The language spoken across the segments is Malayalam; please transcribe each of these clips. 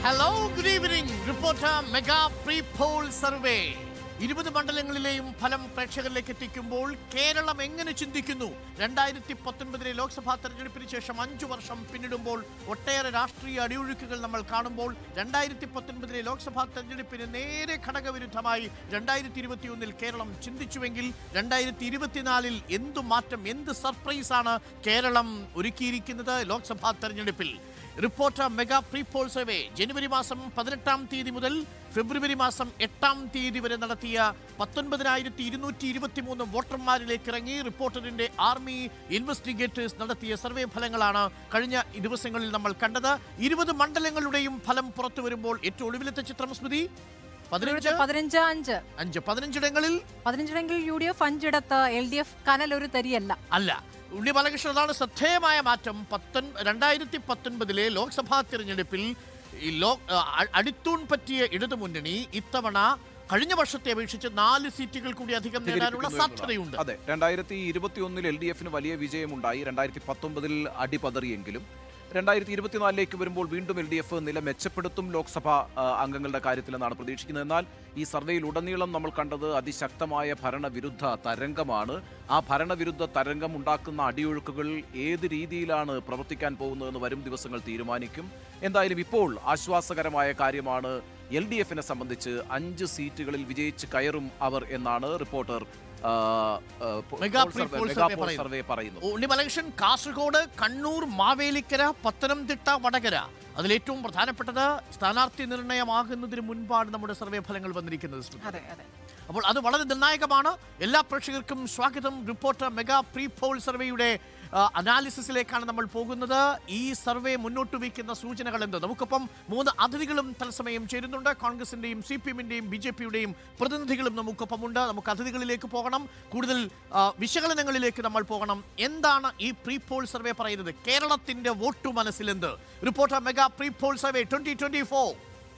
Hello good evening reporter mega pre poll survey ഇരുപത് മണ്ഡലങ്ങളിലെയും ഫലം പ്രേക്ഷകരിലേക്ക് എത്തിക്കുമ്പോൾ കേരളം എങ്ങനെ ചിന്തിക്കുന്നു രണ്ടായിരത്തി പത്തൊൻപതിലെ ലോക്സഭാ തെരഞ്ഞെടുപ്പിന് ശേഷം അഞ്ചു വർഷം പിന്നിടുമ്പോൾ ഒട്ടേറെ രാഷ്ട്രീയ അടിയൊഴുക്കുകൾ നമ്മൾ കാണുമ്പോൾ രണ്ടായിരത്തി പത്തൊൻപതിലെ ലോക്സഭാ തെരഞ്ഞെടുപ്പിന് നേരെ ഘടകവിരുദ്ധമായി രണ്ടായിരത്തി ഇരുപത്തിയൊന്നിൽ കേരളം ചിന്തിച്ചുവെങ്കിൽ രണ്ടായിരത്തി ഇരുപത്തിനാലിൽ എന്തു മാറ്റം എന്ത് സർപ്രൈസാണ് കേരളം ഒരുക്കിയിരിക്കുന്നത് ലോക്സഭാ തെരഞ്ഞെടുപ്പിൽ reporter mega pre poll survey ജനുവരി മാസം പതിനെട്ടാം തീയതി മുതൽ ഫെബ്രുവരി മാസം എട്ടാം തീയതി വരെ നടത്തിയ പത്തൊൻപതിനായിരത്തി ഇരുന്നൂറ്റി ഇരുപത്തി മൂന്ന് വോട്ടർമാരിലേക്ക് ഇറങ്ങി റിപ്പോർട്ടറിന്റെ ആർമി ഇൻവെസ്റ്റിഗേറ്റേഴ്സ് നടത്തിയ സർവേ ഫലങ്ങളാണ് കഴിഞ്ഞ ദിവസങ്ങളിൽ നമ്മൾ കണ്ടത് ഇരുപത് മണ്ഡലങ്ങളുടെയും ഫലം പുറത്തു വരുമ്പോൾ ഏറ്റവും ഒടുവിലത്തെ ചിത്രം സ്മൃതി പതിനഞ്ച് പതിനഞ്ച് അഞ്ച് അഞ്ച് പതിനഞ്ചിടങ്ങളിൽ പതിനഞ്ചിടങ്ങളിൽ യു ഡി എഫ് അഞ്ചിടത്ത് എൽ ഡി എഫ് കനൽ ഒരു തരിയല്ല അല്ല ഉണ്ണി ബാലകൃഷ്ണൻ അതാണ് ശ്രദ്ധേയമായ മാറ്റം പത്തൊൻ രണ്ടായിരത്തി പത്തൊൻപതിലെ ലോക്സഭാ തിരഞ്ഞെടുപ്പിൽ ഈ ലോ അ- അടിത്തൂൺ പറ്റിയ ഇടതു മുന്നണി ഇത്തവണ കഴിഞ്ഞ വർഷത്തെ അപേക്ഷിച്ച് നാല് സീറ്റുകൾ കൂടി അധികം നേടാനുള്ള സാധ്യതയുണ്ട് അതെ രണ്ടായിരത്തി ഇരുപത്തി ഒന്നിൽ എൽ ഡി എഫിന് വലിയ വിജയമുണ്ടായി രണ്ടായിരത്തി പത്തൊമ്പതിൽ അടിപതറിയെങ്കിലും രണ്ടായിരത്തി ഇരുപത്തിനാലിലേക്ക് വരുമ്പോൾ വീണ്ടും എൽ ഡി എഫ് നില മെച്ചപ്പെടുത്തും ലോക്സഭാ ആ, അംഗങ്ങളുടെ കാര്യത്തിലെന്നാണ് പ്രതീക്ഷിക്കുന്നത് എന്നാൽ ഈ സർവേയിൽ ഉടനീളം നമ്മൾ കണ്ടത് അതിശക്തമായ ഭരണവിരുദ്ധ തരംഗമാണ് ആ ഭരണവിരുദ്ധ തരംഗം ഉണ്ടാക്കുന്ന അടിയൊഴുക്കുകൾ ഏത് രീതിയിലാണ് പ്രവർത്തിക്കാൻ പോകുന്നതെന്ന് വരും ദിവസങ്ങൾ തീരുമാനിക്കും എന്തായാലും ഇപ്പോൾ ആശ്വാസകരമായ കാര്യമാണ് എൽ ഡി എഫിനെ സംബന്ധിച്ച് അഞ്ച് സീറ്റുകളിൽ വിജയിച്ച് കയറും അവർ എന്നാണ് റിപ്പോർട്ടർ ആ, ആ, പോ- mega poll pre survey- poll mega survey poll പറയുന്നു. സർവേ പറയുന്നു ഉണ്ണി ബാലകൃഷ്ണൻ കാസർഗോഡ് കണ്ണൂർ മാവേലിക്കര പത്തനംതിട്ട വടകര അതിലേറ്റവും പ്രധാനപ്പെട്ടത് സ്ഥാനാർത്ഥി നിർണയമാകുന്നതിന് മുൻപാണ് നമ്മുടെ സർവേ ഫലങ്ങൾ വന്നിരിക്കുന്നത് സ്മൃതി. അതെ അതെ അപ്പോൾ അത് വളരെ നിർണായകമാണ് എല്ലാ പ്രേക്ഷകർക്കും സ്വാഗതം റിപ്പോർട്ടർ മെഗാ പ്രീ പോൾ സർവേയുടെ ആ, അനാലിസിസിലേക്കാണ് നമ്മൾ പോകുന്നത് ഈ സർവേ മുന്നോട്ട് വയ്ക്കുന്ന സൂചനകൾ എന്ത് നമുക്കൊപ്പം മൂന്ന് അതിഥികളും തത്സമയം ചേരുന്നുണ്ട് കോൺഗ്രസിന്റെയും സി പി എമ്മിന്റെയും ബി ജെ പിയുടെയും പ്രതിനിധികളും നമുക്കൊപ്പമുണ്ട് നമുക്ക് അതിഥികളിലേക്ക് പോകണം കൂടുതൽ ആ, വിശകലനങ്ങളിലേക്ക് നമ്മൾ പോകണം എന്താണ് ഈ പ്രീ പോൾ സർവേ പറയുന്നത് കേരളത്തിന്റെ വോട്ടു മനസ്സിലെന്ത് reporter mega pre poll survey twenty twenty four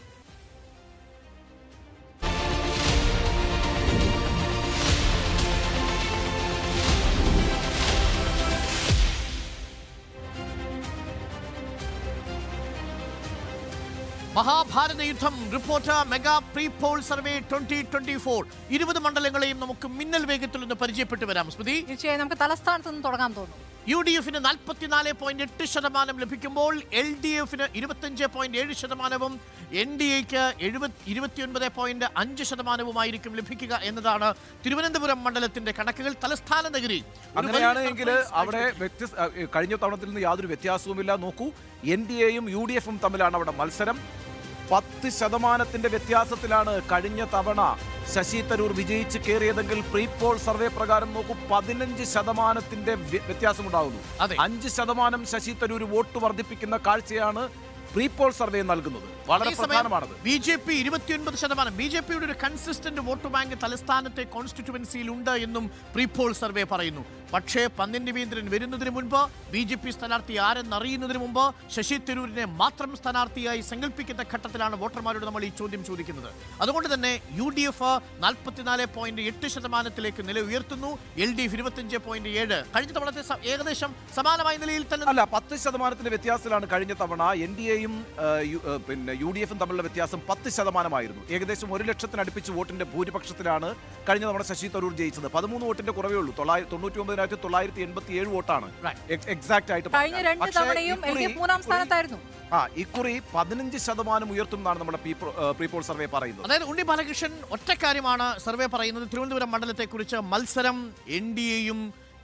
Mahabharata യുദ്ധം reporter mega pre poll survey twenty twenty four ഇരുപത് മണ്ഡലങ്ങളെയും നമുക്ക് മിന്നൽ വേഗത്തിൽ ഒന്ന് പരിചയപ്പെട്ടു വരാം സ്മൃതി തീർച്ചയായും നമുക്ക് തലസ്ഥാനത്ത് നിന്ന് തുടങ്ങാൻ തോന്നുന്നു യു ഡി എഫിന് നാൽപ്പത്തിനാല് പോയിന്റ് എട്ട് ശതമാനം ലഭിക്കുമ്പോൾ എൽ ഡി എഫിന് ഇരുപത്തഞ്ച് പോയിന്റ് ഏഴ് ശതമാനവും എൻ ഡി എക്ക് എഴുപത് ഇരുപത്തിയൊൻപത് പോയിന്റ് അഞ്ച് ശതമാനവുമായിരിക്കും ലഭിക്കുക എന്നതാണ് തിരുവനന്തപുരം മണ്ഡലത്തിന്റെ കണക്കുകൾ തലസ്ഥാന നഗരി ഒരു അങ്ങനെയാണ് വലിയ എങ്കിൽ surprise അവിടെ വ്യത്യസ്ത ആ, ഏ, കഴിഞ്ഞ തവണത്തിൽ നിന്ന് യാതൊരു വ്യത്യാസവുമില്ല നോക്കൂ എൻ ഡി എയും യു ഡി എഫും തമ്മിലാണ് അവിടെ മത്സരം പത്ത് ശതമാനത്തിന്റെ വ്യത്യാസത്തിലാണ് കഴിഞ്ഞ തവണ ശശി തരൂർ വിജയിച്ച് കയറിയതെങ്കിൽ പ്രീ പോൾ സർവേ പ്രകാരം നോക്കൂ പതിനഞ്ച് ശതമാനത്തിന്റെ വ്യ- വ്യത്യാസമുണ്ടാകുന്നു അതെ. അഞ്ച് ശതമാനം ശശി തരൂർ വോട്ട് വർദ്ധിപ്പിക്കുന്ന കാഴ്ചയാണ് പ്രീ പോൾ സർവേ നൽകുന്നത് വളരെ പ്രധാനമാണത് ബി ജെ പി ഇരുപത്തിയൊൻപത് ശതമാനം ബി ജെ പിയുടെ ഒരു കൺസിസ്റ്റന്റ് വോട്ട് ബാങ്ക് തലസ്ഥാനത്തെ കോൺസ്റ്റിറ്റ്യുവൻസിയിൽ ഉണ്ട് എന്നും പ്രീപോൾ സർവേ പറയുന്നു പക്ഷേ പന്നിൻ രവീന്ദ്രൻ വരുന്നതിന് മുൻപ് ബി ജെ പി സ്ഥാനാർത്ഥി ആരെന്നറിയുന്നതിന് മുമ്പ് ശശി തരൂരിനെ മാത്രം സ്ഥാനാർത്ഥിയായി സങ്കല്പിക്കുന്ന ഘട്ടത്തിലാണ് വോട്ടർമാരോട് നമ്മൾ ഈ ചോദ്യം ചോദിക്കുന്നത് അതുകൊണ്ട് തന്നെ യു ഡി എഫ് നാൽപ്പത്തിനാല് പോയിന്റ് എട്ട് ശതമാനത്തിലേക്ക് നില ഉയർത്തുന്നു എൽ ഡി എഫ് ഇരുപത്തിയഞ്ച് പോയിന്റ് ഏഴ് കഴിഞ്ഞ തവണത്തെ സ- ഏകദേശം സമാനമായ നിലയിൽ തന്നെ അല്ല പത്ത് ശതമാനത്തിന്റെ വ്യത്യാസത്തിലാണ് കഴിഞ്ഞ തവണ എൻ ഡി എയും പിന്നെ യു ഡി എഫും തമ്മിലുള്ള വ്യത്യാസം പത്ത് ശതമാനമായിരുന്നു ഏകദേശം ഒരു ലക്ഷത്തിന് അടുപ്പിച്ച് വോട്ടിന്റെ ഭൂരിപക്ഷത്തിലാണ് കഴിഞ്ഞ തവണ ശശി തരൂർ ജയിച്ചത് പതിമൂന്ന് വോട്ടിന്റെ കുറവേ ഉള്ളൂ തൊള്ളായിരത്തി തൊണ്ണൂറ്റി ഒമ്പതിനായിരത്തി തൊള്ളായിരത്തി എൺപത്തി ഏഴ് വോട്ടാണ് Right. എക്സാക്ട് ആയിട്ട് കഴിഞ്ഞ പറഞ്ഞാൽ. രണ്ട് പക്ഷേ തവണയും എൽ ഡി ഇക്കുറി- എഫ് മൂന്നാം ഇക്കുറി- സ്ഥാനത്തായിരുന്നു ആ ഇക്കുറി പതിനഞ്ച് ശതമാനം ഉയർത്തും എന്നാണ് നമ്മുടെ പ്രീപോൾ സർവേ പറയുന്നത് അതായത് ഉണ്ണി ബാലകൃഷ്ണൻ ഒറ്റ കാര്യമാണ് സർവേ പറയുന്നത് തിരുവനന്തപുരം മണ്ഡലത്തെക്കുറിച്ച് മത്സരം എൻ ഡി എയും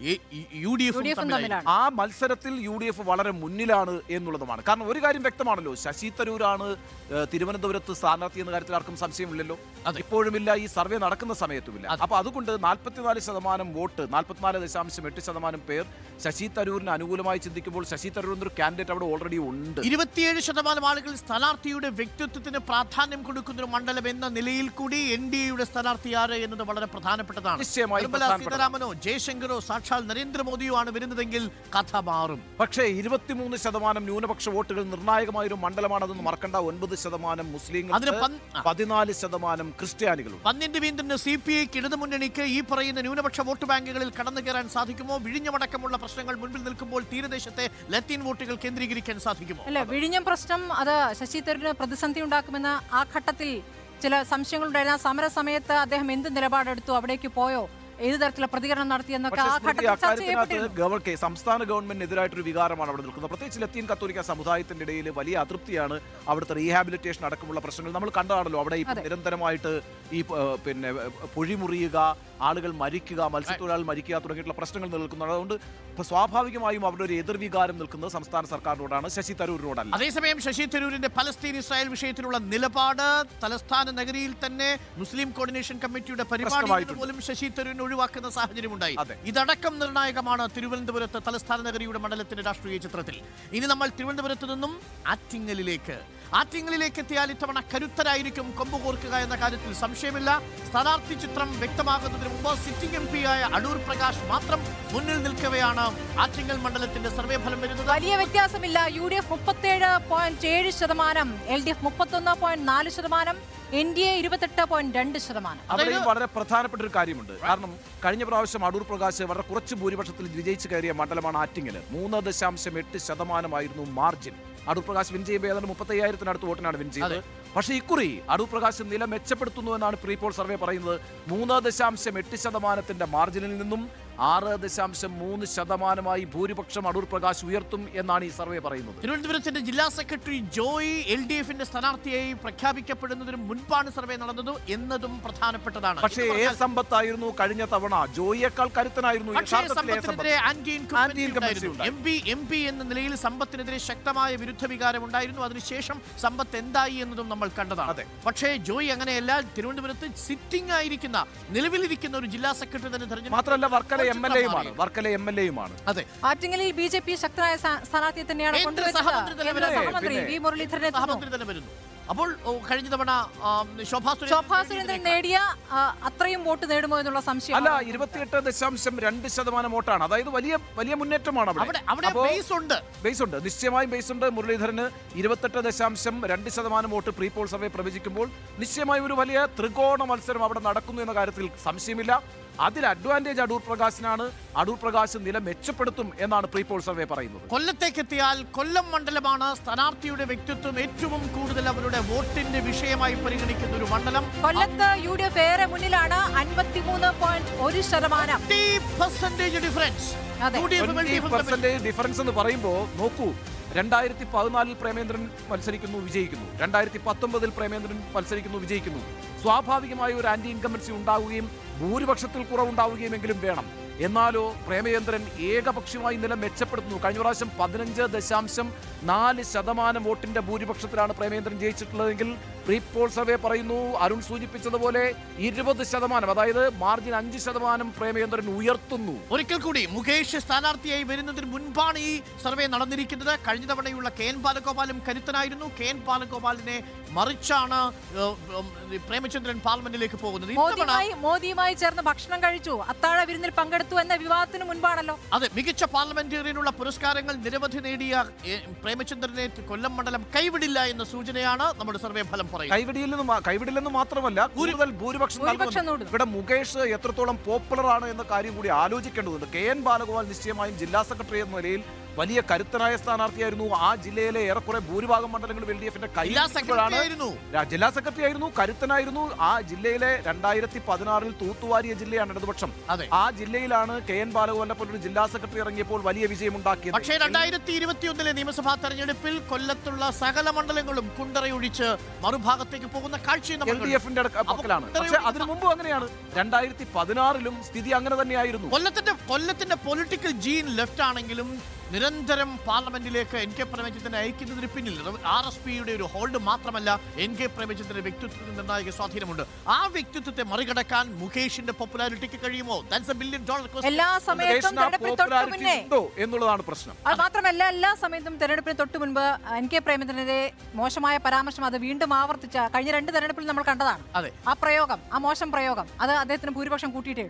യു ഡി എഫും യു ഡി എഫും തമ്മിലായി തമ്മിലാണ് ആ മത്സരത്തിൽ യു ഡി എഫ് വളരെ മുന്നിലാണ് എന്നുള്ളതുമാണ് കാരണം ഒരു കാര്യം വ്യക്തമാണല്ലോ ശശി തരൂരാണ് ഏഹ്, തിരുവനന്തപുരത്ത് സ്ഥാനാർത്ഥി എന്ന കാര്യത്തിൽ ആർക്കും സംശയമില്ലല്ലോ അതെ. ഇപ്പോഴുമില്ല ഈ സർവേ നടക്കുന്ന സമയത്തുമില്ല അതെ. അപ്പൊ അതുകൊണ്ട് നാൽപ്പത്തിനാല് ശതമാനം വോട്ട് നാൽപ്പത്തിനാല് ദശാംശം എട്ട് ശതമാനം പേർ ശശി തരൂരിന് അനുകൂലമായി ചിന്തിക്കുമ്പോൾ ശശി തരൂർ എന്നൊരു കാൻഡിഡേറ്റ് അവിടെ ഓൾറെഡി ഉണ്ട് ഇരുപത്തിയേഴ് ശതമാനം ആളുകൾ സ്ഥാനാർത്ഥിയുടെ വ്യക്തിത്വത്തിന് പ്രാധാന്യം കൊടുക്കുന്ന ഒരു മണ്ഡലം എന്ന നിലയിൽ കൂടി എൻ ഡി എയുടെ സ്ഥാനാർത്ഥി ആര് എന്നത് വളരെ പ്രധാനപ്പെട്ടതാണ് നിശ്ചയമായും നിർമ്മല പ്രധാനപ്പെട്ടതാണ്. സീതാരാമനോ ജയശങ്കറോ സാക്ഷാൽ സാക്ഷാൽ നരേന്ദ്രമോദിയോ ആണ് വരുന്നതെങ്കിൽ കഥ മാറും പക്ഷേ ഇരുപത്തിമൂന്ന് ശതമാനം ന്യൂനപക്ഷ വോട്ടുകൾ നിർണായകമായ ഒരു മണ്ഡലമാണെന്ന് മറക്കണ്ട ഒൻപത് ശതമാനം മുസ്ലിങ്ങൾ അതിന് പന്ത്- ആ. പതിനാല് ശതമാനം ക്രിസ്ത്യാനികളുണ്ട് പന്നിന്റെ വീന്തിന് സി പി ഐക്ക് ഇടതുമുന്നണിക്ക് ഈ പറയുന്ന ന്യൂനപക്ഷ വോട്ട് ബാങ്കുകളിൽ കടന്നു കയറാൻ സാധിക്കുമോ വിഴിഞ്ഞമടക്കമുള്ള പ്രശ്നങ്ങൾ മുൻപിൽ നിൽക്കുമ്പോൾ തീരദേശത്തെ ലത്തീൻ വോട്ടുകൾ കേന്ദ്രീകരിക്കാൻ സാധിക്കുമോ അല്ല വിഴിഞ്ഞം പ്രശ്നം അത് ശശി തരൂരിന് പ്രതിസന്ധി ഉണ്ടാക്കുമെന്ന് ആ ഘട്ടത്തിൽ ചില സംശയങ്ങളുണ്ടായിരുന്ന ആ സമര സമയത്ത് അദ്ദേഹം എന്ത് നിലപാടെടുത്തു അവിടേക്ക് പോയോ ഏത് തരത്തിലുള്ള പ്രതികരണം നടത്തിയെന്നൊക്കെ പക്ഷേ ആ സ്മൃതി, ഘട്ടത്തിൽ ചർച്ച അക്കാര്യത്തിനകത്ത് ചെയ്യപ്പെട്ടിരുന്നു ഗവർ കെ- സംസ്ഥാന ഗവൺമെന്റിനെതിരായിട്ടൊരു വികാരമാണ് അവിടെ നിൽക്കുന്നത് പ്രത്യേകിച്ച് ലത്തീൻ കത്തോലിക്ക സമുദായത്തിന്റെ ഇടയിൽ വലിയ അതൃപ്തിയാണ് അവിടുത്തെ റീഹാബിലിറ്റേഷൻ അടക്കമുള്ള പ്രശ്നങ്ങൾ നമ്മൾ കണ്ടതാണല്ലോ അവിടെ ഇപ്പോൾ അതെ. നിരന്തരമായിട്ട് ഈ ഏ, പിന്നെ ഏ, പൊഴിമുറിയുക ആളുകൾ മരിക്കുക മത്സ്യത്തൊഴിലാളികൾ മരിക്കുക തുടങ്ങിയിട്ടുള്ള പ്രശ്നങ്ങൾ നിലനിൽക്കുന്നുണ്ട് അതുകൊണ്ട് ഇപ്പൊ സ്വാഭാവികമായും അവിടെ ഒരു എതിർവികാരം നിൽക്കുന്നത് സംസ്ഥാന സർക്കാരിനോടാണ് ശശി തരൂരിനോടല്ല അതേസമയം ശശി തരൂരിന്റെ പലസ്തീൻ ഇസ്രായേൽ വിഷയത്തിലുള്ള നിലപാട് തലസ്ഥാന നഗരിയിൽ തന്നെ മുസ്ലിം കോർഡിനേഷൻ കമ്മിറ്റിയുടെ പരിപാടി പ്രശ്നമായിട്ടുണ്ട്. പോലും ശശി തരൂരിനെ ഒഴിവാക്കുന്ന സാഹചര്യമുണ്ടായി അതെ. ഇതടക്കം നിർണായകമാണ് തിരുവനന്തപുരത്ത് തലസ്ഥാന നഗരിയുടെ മണ്ഡലത്തിന്റെ രാഷ്ട്രീയ ചിത്രത്തിൽ ഇനി നമ്മൾ തിരുവനന്തപുരത്ത് നിന്നും ആറ്റിങ്ങലിലേക്ക് ആറ്റിങ്ങലിലേക്ക് എത്തിയാൽ ഇത്തവണ കരുത്തരായിരിക്കും കൊമ്പ് കോർക്കുക എന്ന കാര്യത്തിൽ സംശയമില്ല സ്ഥാനാർത്ഥി ചിത്രം വ്യക്തമാകുന്നതിന് മുമ്പ് സിറ്റിംഗ് എം ആയ അടൂർ പ്രകാശ് മാത്രം മുന്നിൽ നിൽക്കവെയാണ് ആറ്റിങ്ങൽ മണ്ഡലത്തിന്റെ സർവേ ഫലം വരുന്നത് വലിയ വ്യത്യാസമില്ല യു ഡി എഫ് മുപ്പത്തേഴ് പോയിന്റ് ഏഴ് ശതമാനം എൽ ഡി എഫ് മുപ്പത്തൊന്ന് പോയിന്റ് നാല് ശതമാനം എൻ ഡി എ ഇരുപത്തെട്ട് പോയിന്റ് രണ്ട് ശതമാനം അവിടെയും വളരെ പ്രധാനപ്പെട്ട ഒരു കാര്യമുണ്ട് കാരണം കഴിഞ്ഞ പ്രാവശ്യം അടൂർ പ്രകാശ് വളരെ കുറച്ച് ഭൂരിപക്ഷത്തിൽ വിജയിച്ച് കയറിയ മണ്ഡലമാണ് ആറ്റിങ്ങൽ മൂന്ന് ദശാംശം എട്ട് ശതമാനമായിരുന്നു മാർജിൻ അടൂർ പ്രകാശ് വിൻ ചെയ്യുമ്പോൾ ഏതാണ്ട് മുപ്പത്തി അയ്യായിരത്തിനടുത്ത് വോട്ടിനാണ് വിൻ ചെയ്തത് പക്ഷേ ഇക്കുറി അടൂർ പ്രകാശ് നില മെച്ചപ്പെടുത്തുന്നു എന്നാണ് പ്രീ പോൾ സർവേ പറയുന്നത് മൂന്ന് ദശാംശം എട്ട് ശതമാനത്തിന്റെ മാർജിനിൽ നിന്നും ആറ് ദശാംശം മൂന്ന് ശതമാനമായി ഭൂരിപക്ഷം അടൂർ പ്രകാശ് ഉയർത്തും എന്നാണ് ഈ സർവേ പറയുന്നത് തിരുവനന്തപുരത്തിന്റെ ജില്ലാ സെക്രട്ടറി ജോയി എൽ ഡി എഫിന്റെ സ്ഥാനാർത്ഥിയായി പ്രഖ്യാപിക്കപ്പെടുന്നതിന് മുൻപാണ് സർവേ നടന്നത് എന്നതും പ്രധാനപ്പെട്ടതാണ് പക്ഷേ എ സമ്പത്തായിരുന്നു കഴിഞ്ഞ തവണ ജോയിയേക്കാൾ കരുത്തനായിരുന്നു പക്ഷേ യഥാർത്ഥത്തിൽ എ സമ്പത്ത് സമ്പത്തിനെതിരെ ആന്റി ആന്റി ഇൻകംബൻസി ഉണ്ടായി. എം പി എം പി എന്ന നിലയിൽ സമ്പത്തിനെതിരെ ശക്തമായ വിരുദ്ധ വികാരം ഉണ്ടായിരുന്നു അതിനുശേഷം സമ്പത്ത് എന്തായി എന്നതും നമ്മൾ കണ്ടതാണ് അതെ. പക്ഷേ ജോയി അങ്ങനെയല്ല തിരുവനന്തപുരത്ത് സിറ്റിംഗ് ആയിരിക്കുന്ന നിലവിലിരിക്കുന്ന ഒരു ജില്ലാ സെക്രട്ടറി തന്നെ തെരഞ്ഞെടുപ്പ് മാത്രമല്ല വർക്കല എം എൽ എയുമാണ് വർക്കല എം എൽ എയുമാണ് അതെ ആറ്റിങ്ങലിൽ ബി ജെ പി ശക്തനായ സ്ഥാ- സ്ഥാനാർത്ഥിയെ തന്നെയാണ് കേന്ദ്ര കൊണ്ടുവരുന്നത് സഹമന്ത്രി തന്നെ കേന്ദ്ര വരുന്നത്. സഹമന്ത്രി പിന്നെ. വി മുരളീധരൻ എത്തുന്നു സഹമന്ത്രി തന്നെ വരുന്നു അപ്പോൾ ഓ, കഴിഞ്ഞ തവണ ആ, ശോഭാ സുരേന്ദ്രൻ ശോഭാ സുരേന്ദ്രൻ നേടിയ ആ, അത്രയും വോട്ട് നേടുമോ എന്നുള്ള സംശയം അല്ല ഇരുപത്തിയെട്ട് ദശാംശം രണ്ട് ശതമാനം വോട്ടാണ് അതായത് വലിയ വലിയ മുന്നേറ്റമാണ് അവിടെ അവിടെ അപ്പോ ബേസ് ഉണ്ട് ബേസ് ഉണ്ട് നിശ്ചയമായും ബേസ് ഉണ്ട് മുരളീധരന് ഇരുപത്തെട്ട് ദശാംശം രണ്ട് ശതമാനം വോട്ട് പ്രീ പോൾ സർവേ പ്രവചിക്കുമ്പോൾ നിശ്ചയമായും ഒരു വലിയ ത്രികോണ മത്സരം അവിടെ നടക്കുന്നു എന്ന കാര്യത്തിൽ സംശയമില്ല അതിൽ അഡ്വാൻറ്റേജ് അടൂർ പ്രകാശിനാണ് അടൂർ പ്രകാശ് നില മെച്ചപ്പെടുത്തും എന്നാണ് പ്രീ പോൾ സർവേ പറയുന്നത് കൊല്ലത്തേക്ക് എത്തിയാൽ കൊല്ലം മണ്ഡലമാണ് സ്ഥാനാർത്ഥിയുടെ വ്യക്തിത്വം ഏറ്റവും കൂടുതൽ അവരുടെ വോട്ടിന്റെ വിഷയമായി പരിഗണിക്കുന്ന ഒരു മണ്ഡലം കൊല്ലത്ത് യു ഡി എഫ് ഏറെ മുന്നിലാണ് അൻപത്തിമൂന്ന് പോയിന്റ് ഒരു ശതമാനം ഡിഫറൻസ് അതെ. പെർസെന്റേജ് ഡിഫറൻസ് എന്ന് പറയുമ്പോൾ നോക്കൂ രണ്ടായിരത്തി പതിനാലിൽ പ്രേമേന്ദ്രൻ മത്സരിക്കുന്നു വിജയിക്കുന്നു രണ്ടായിരത്തി പത്തൊമ്പതിൽ പ്രേമേന്ദ്രൻ മത്സരിക്കുന്നു വിജയിക്കുന്നു സ്വാഭാവികമായി ഒരു ആന്റി ഇൻകമൻസി ഉണ്ടാവുകയും ഭൂരിപക്ഷത്തിൽ കുറവുണ്ടാവുകയുമെങ്കിലും വേണം എന്നാലോ പ്രേമചന്ദ്രൻ ഏകപക്ഷീയമായി നില മെച്ചപ്പെടുത്തുന്നു കഴിഞ്ഞ പ്രാവശ്യം പതിനഞ്ച് ദശാംശം നാല് ശതമാനം വോട്ടിന്റെ ഭൂരിപക്ഷത്തിലാണ് പ്രേമേന്ദ്രൻ ജയിച്ചിട്ടുള്ളതെങ്കിൽ പ്രീ പോൾ സർവേ പറയുന്നു അരുൺ സൂചിപ്പിച്ചതുപോലെ ഇരുപത് ശതമാനം അതായത് മാർജിൻ അഞ്ച് ശതമാനം പ്രേമചന്ദ്രൻ ഉയർത്തുന്നു ഒരിക്കൽ കൂടി മുകേഷ് സ്ഥാനാർത്ഥിയായി വരുന്നതിന് മുൻപാണ് ഈ സർവേ നടന്നിരിക്കുന്നത് കഴിഞ്ഞ തവണയുള്ള കെ എൻ ബാലഗോപാലും കരുത്തനായിരുന്നു കെ എൻ ബാലഗോപാലിനെ മറിച്ചാണ് ഏഹ്, ഉം, പ്രേമചന്ദ്രൻ പാർലമെന്റിലേക്ക് പോകുന്നത് ഇത്തവണ മോദിയുമായി മോദിയുമായി ചേർന്ന് ഭക്ഷണം കഴിച്ചു അത്താഴ വിരുന്നിൽ പങ്കെടുത്തു എന്ന വിവാദത്തിന് മുൻപാണല്ലോ അതെ മികച്ച പാർലമെന്റേറിയനുള്ള പുരസ്കാരങ്ങൾ നിരവധി നേടിയ ഏ, പ്രേമചന്ദ്രനെ കൊല്ലം മണ്ഡലം കൈവിടില്ല എന്ന സൂചനയാണ് നമ്മുടെ സർവേ ഫലം പറയുന്നത് കൈവിടിയില്ലെന്ന് മാ- കൈവിടില്ലെന്ന് മാത്രമല്ല കൂടുതൽ ഭൂരിപക്ഷം ഭൂരിപക്ഷം നൽകുന്നു. നേടുന്നു. ഇവിടെ മുകേഷ് എത്രത്തോളം പോപ്പുലർ ആണ് എന്ന കാര്യം കൂടി ആലോചിക്കേണ്ടതുണ്ട് കെ എൻ ബാലഗോപാൽ നിശ്ചയമായും ജില്ലാ സെക്രട്ടറി എന്ന നിലയിൽ വലിയ കരുത്തനായ സ്ഥാനാർത്ഥിയായിരുന്നു ആ ജില്ലയിലെ ഏറെക്കുറെ ഭൂരിഭാഗം മണ്ഡലങ്ങളും എൽ ഡി എഫിന്റെ ജില്ലാ സെക്രട്ടറി ആയിരുന്നു രാ- ജില്ലാ സെക്രട്ടറി ആയിരുന്നു കരുത്തനായിരുന്നു ആ ജില്ലയിലെ രണ്ടായിരത്തി പതിനാറിൽ തൂത്തുവാരിയ ജില്ലയാണ് ഇടതുപക്ഷം അതെ ആ ജില്ലയിലാണ് കെ എൻ ബാലഗോപാലിനെ പോലൊരു ജില്ലാ സെക്രട്ടറി ഇറങ്ങിയപ്പോൾ വലിയ വിജയമുണ്ടാക്കിയത് പക്ഷേ രണ്ടായിരത്തി ഇരുപത്തിയൊന്നിലെ നിയമസഭാ തെരഞ്ഞെടുപ്പിൽ കൊല്ലത്തുള്ള സകല മണ്ഡലങ്ങളും കുണ്ടറയൊഴിച്ച് മറുഭാഗത്തേക്ക് പോകുന്ന കാഴ്ചയും എൽ നമ്മൾ ഡി കണ്ടു. എഫിന്റെ പക്കലാണ് പക്ഷെ അതിനു മുമ്പ് അങ്ങനെയാണ് രണ്ടായിരത്തി പതിനാറിലും സ്ഥിതി അങ്ങനെ തന്നെയായിരുന്നു കൊല്ലത്തിന്റെ കൊല്ലത്തിന്റെ പൊളിറ്റിക്കൽ ജീൻ ലെഫ്റ്റ് ആണെങ്കിലും നിരന്തരം പാർലമെന്റിലേക്ക് എൻ കെ പ്രേമചന്ദ്രനെ അയക്കുന്നതിന് പിന്നിൽ ആർ എസ് പിയുടെ ഒരു ഹോൾഡ് മാത്രമല്ല എൻ കെ പ്രേമചന്ദ്രന്റെ വ്യക്തിത്വത്തിന് നിർണായക സ്വാധീനമുണ്ട് ആ വ്യക്തിത്വത്തെ മറികടക്കാൻ മുകേഷിന്റെ പോപ്പുലാരിറ്റിക്ക് കഴിയുമോ ദാറ്റ്സ് എ ബില്യൺ ഡോളർ എല്ലാ സമയത്തും മുകേഷിന് ആ തെരഞ്ഞെടുപ്പിന് തൊട്ട് popularity മുന്നേ ഉണ്ടോ എന്നുള്ളതാണ് പ്രശ്നം അത് മാത്രമല്ല എല്ലാ സമയത്തും തെരഞ്ഞെടുപ്പിന് തൊട്ട് മുൻപ് എൻ കെ പ്രേമചന്ദ്രനെതിരെ മോശമായ പരാമർശം അത് വീണ്ടും ആവർത്തിച്ച കഴിഞ്ഞ രണ്ട് തെരഞ്ഞെടുപ്പിൽ നമ്മൾ കണ്ടതാണ് അതെ ആ പ്രയോഗം ആ മോശം പ്രയോഗം അത് അദ്ദേഹത്തിന് ഭൂരിപക്ഷം കൂട്ടിയിട്ടേ ഉള്ളൂ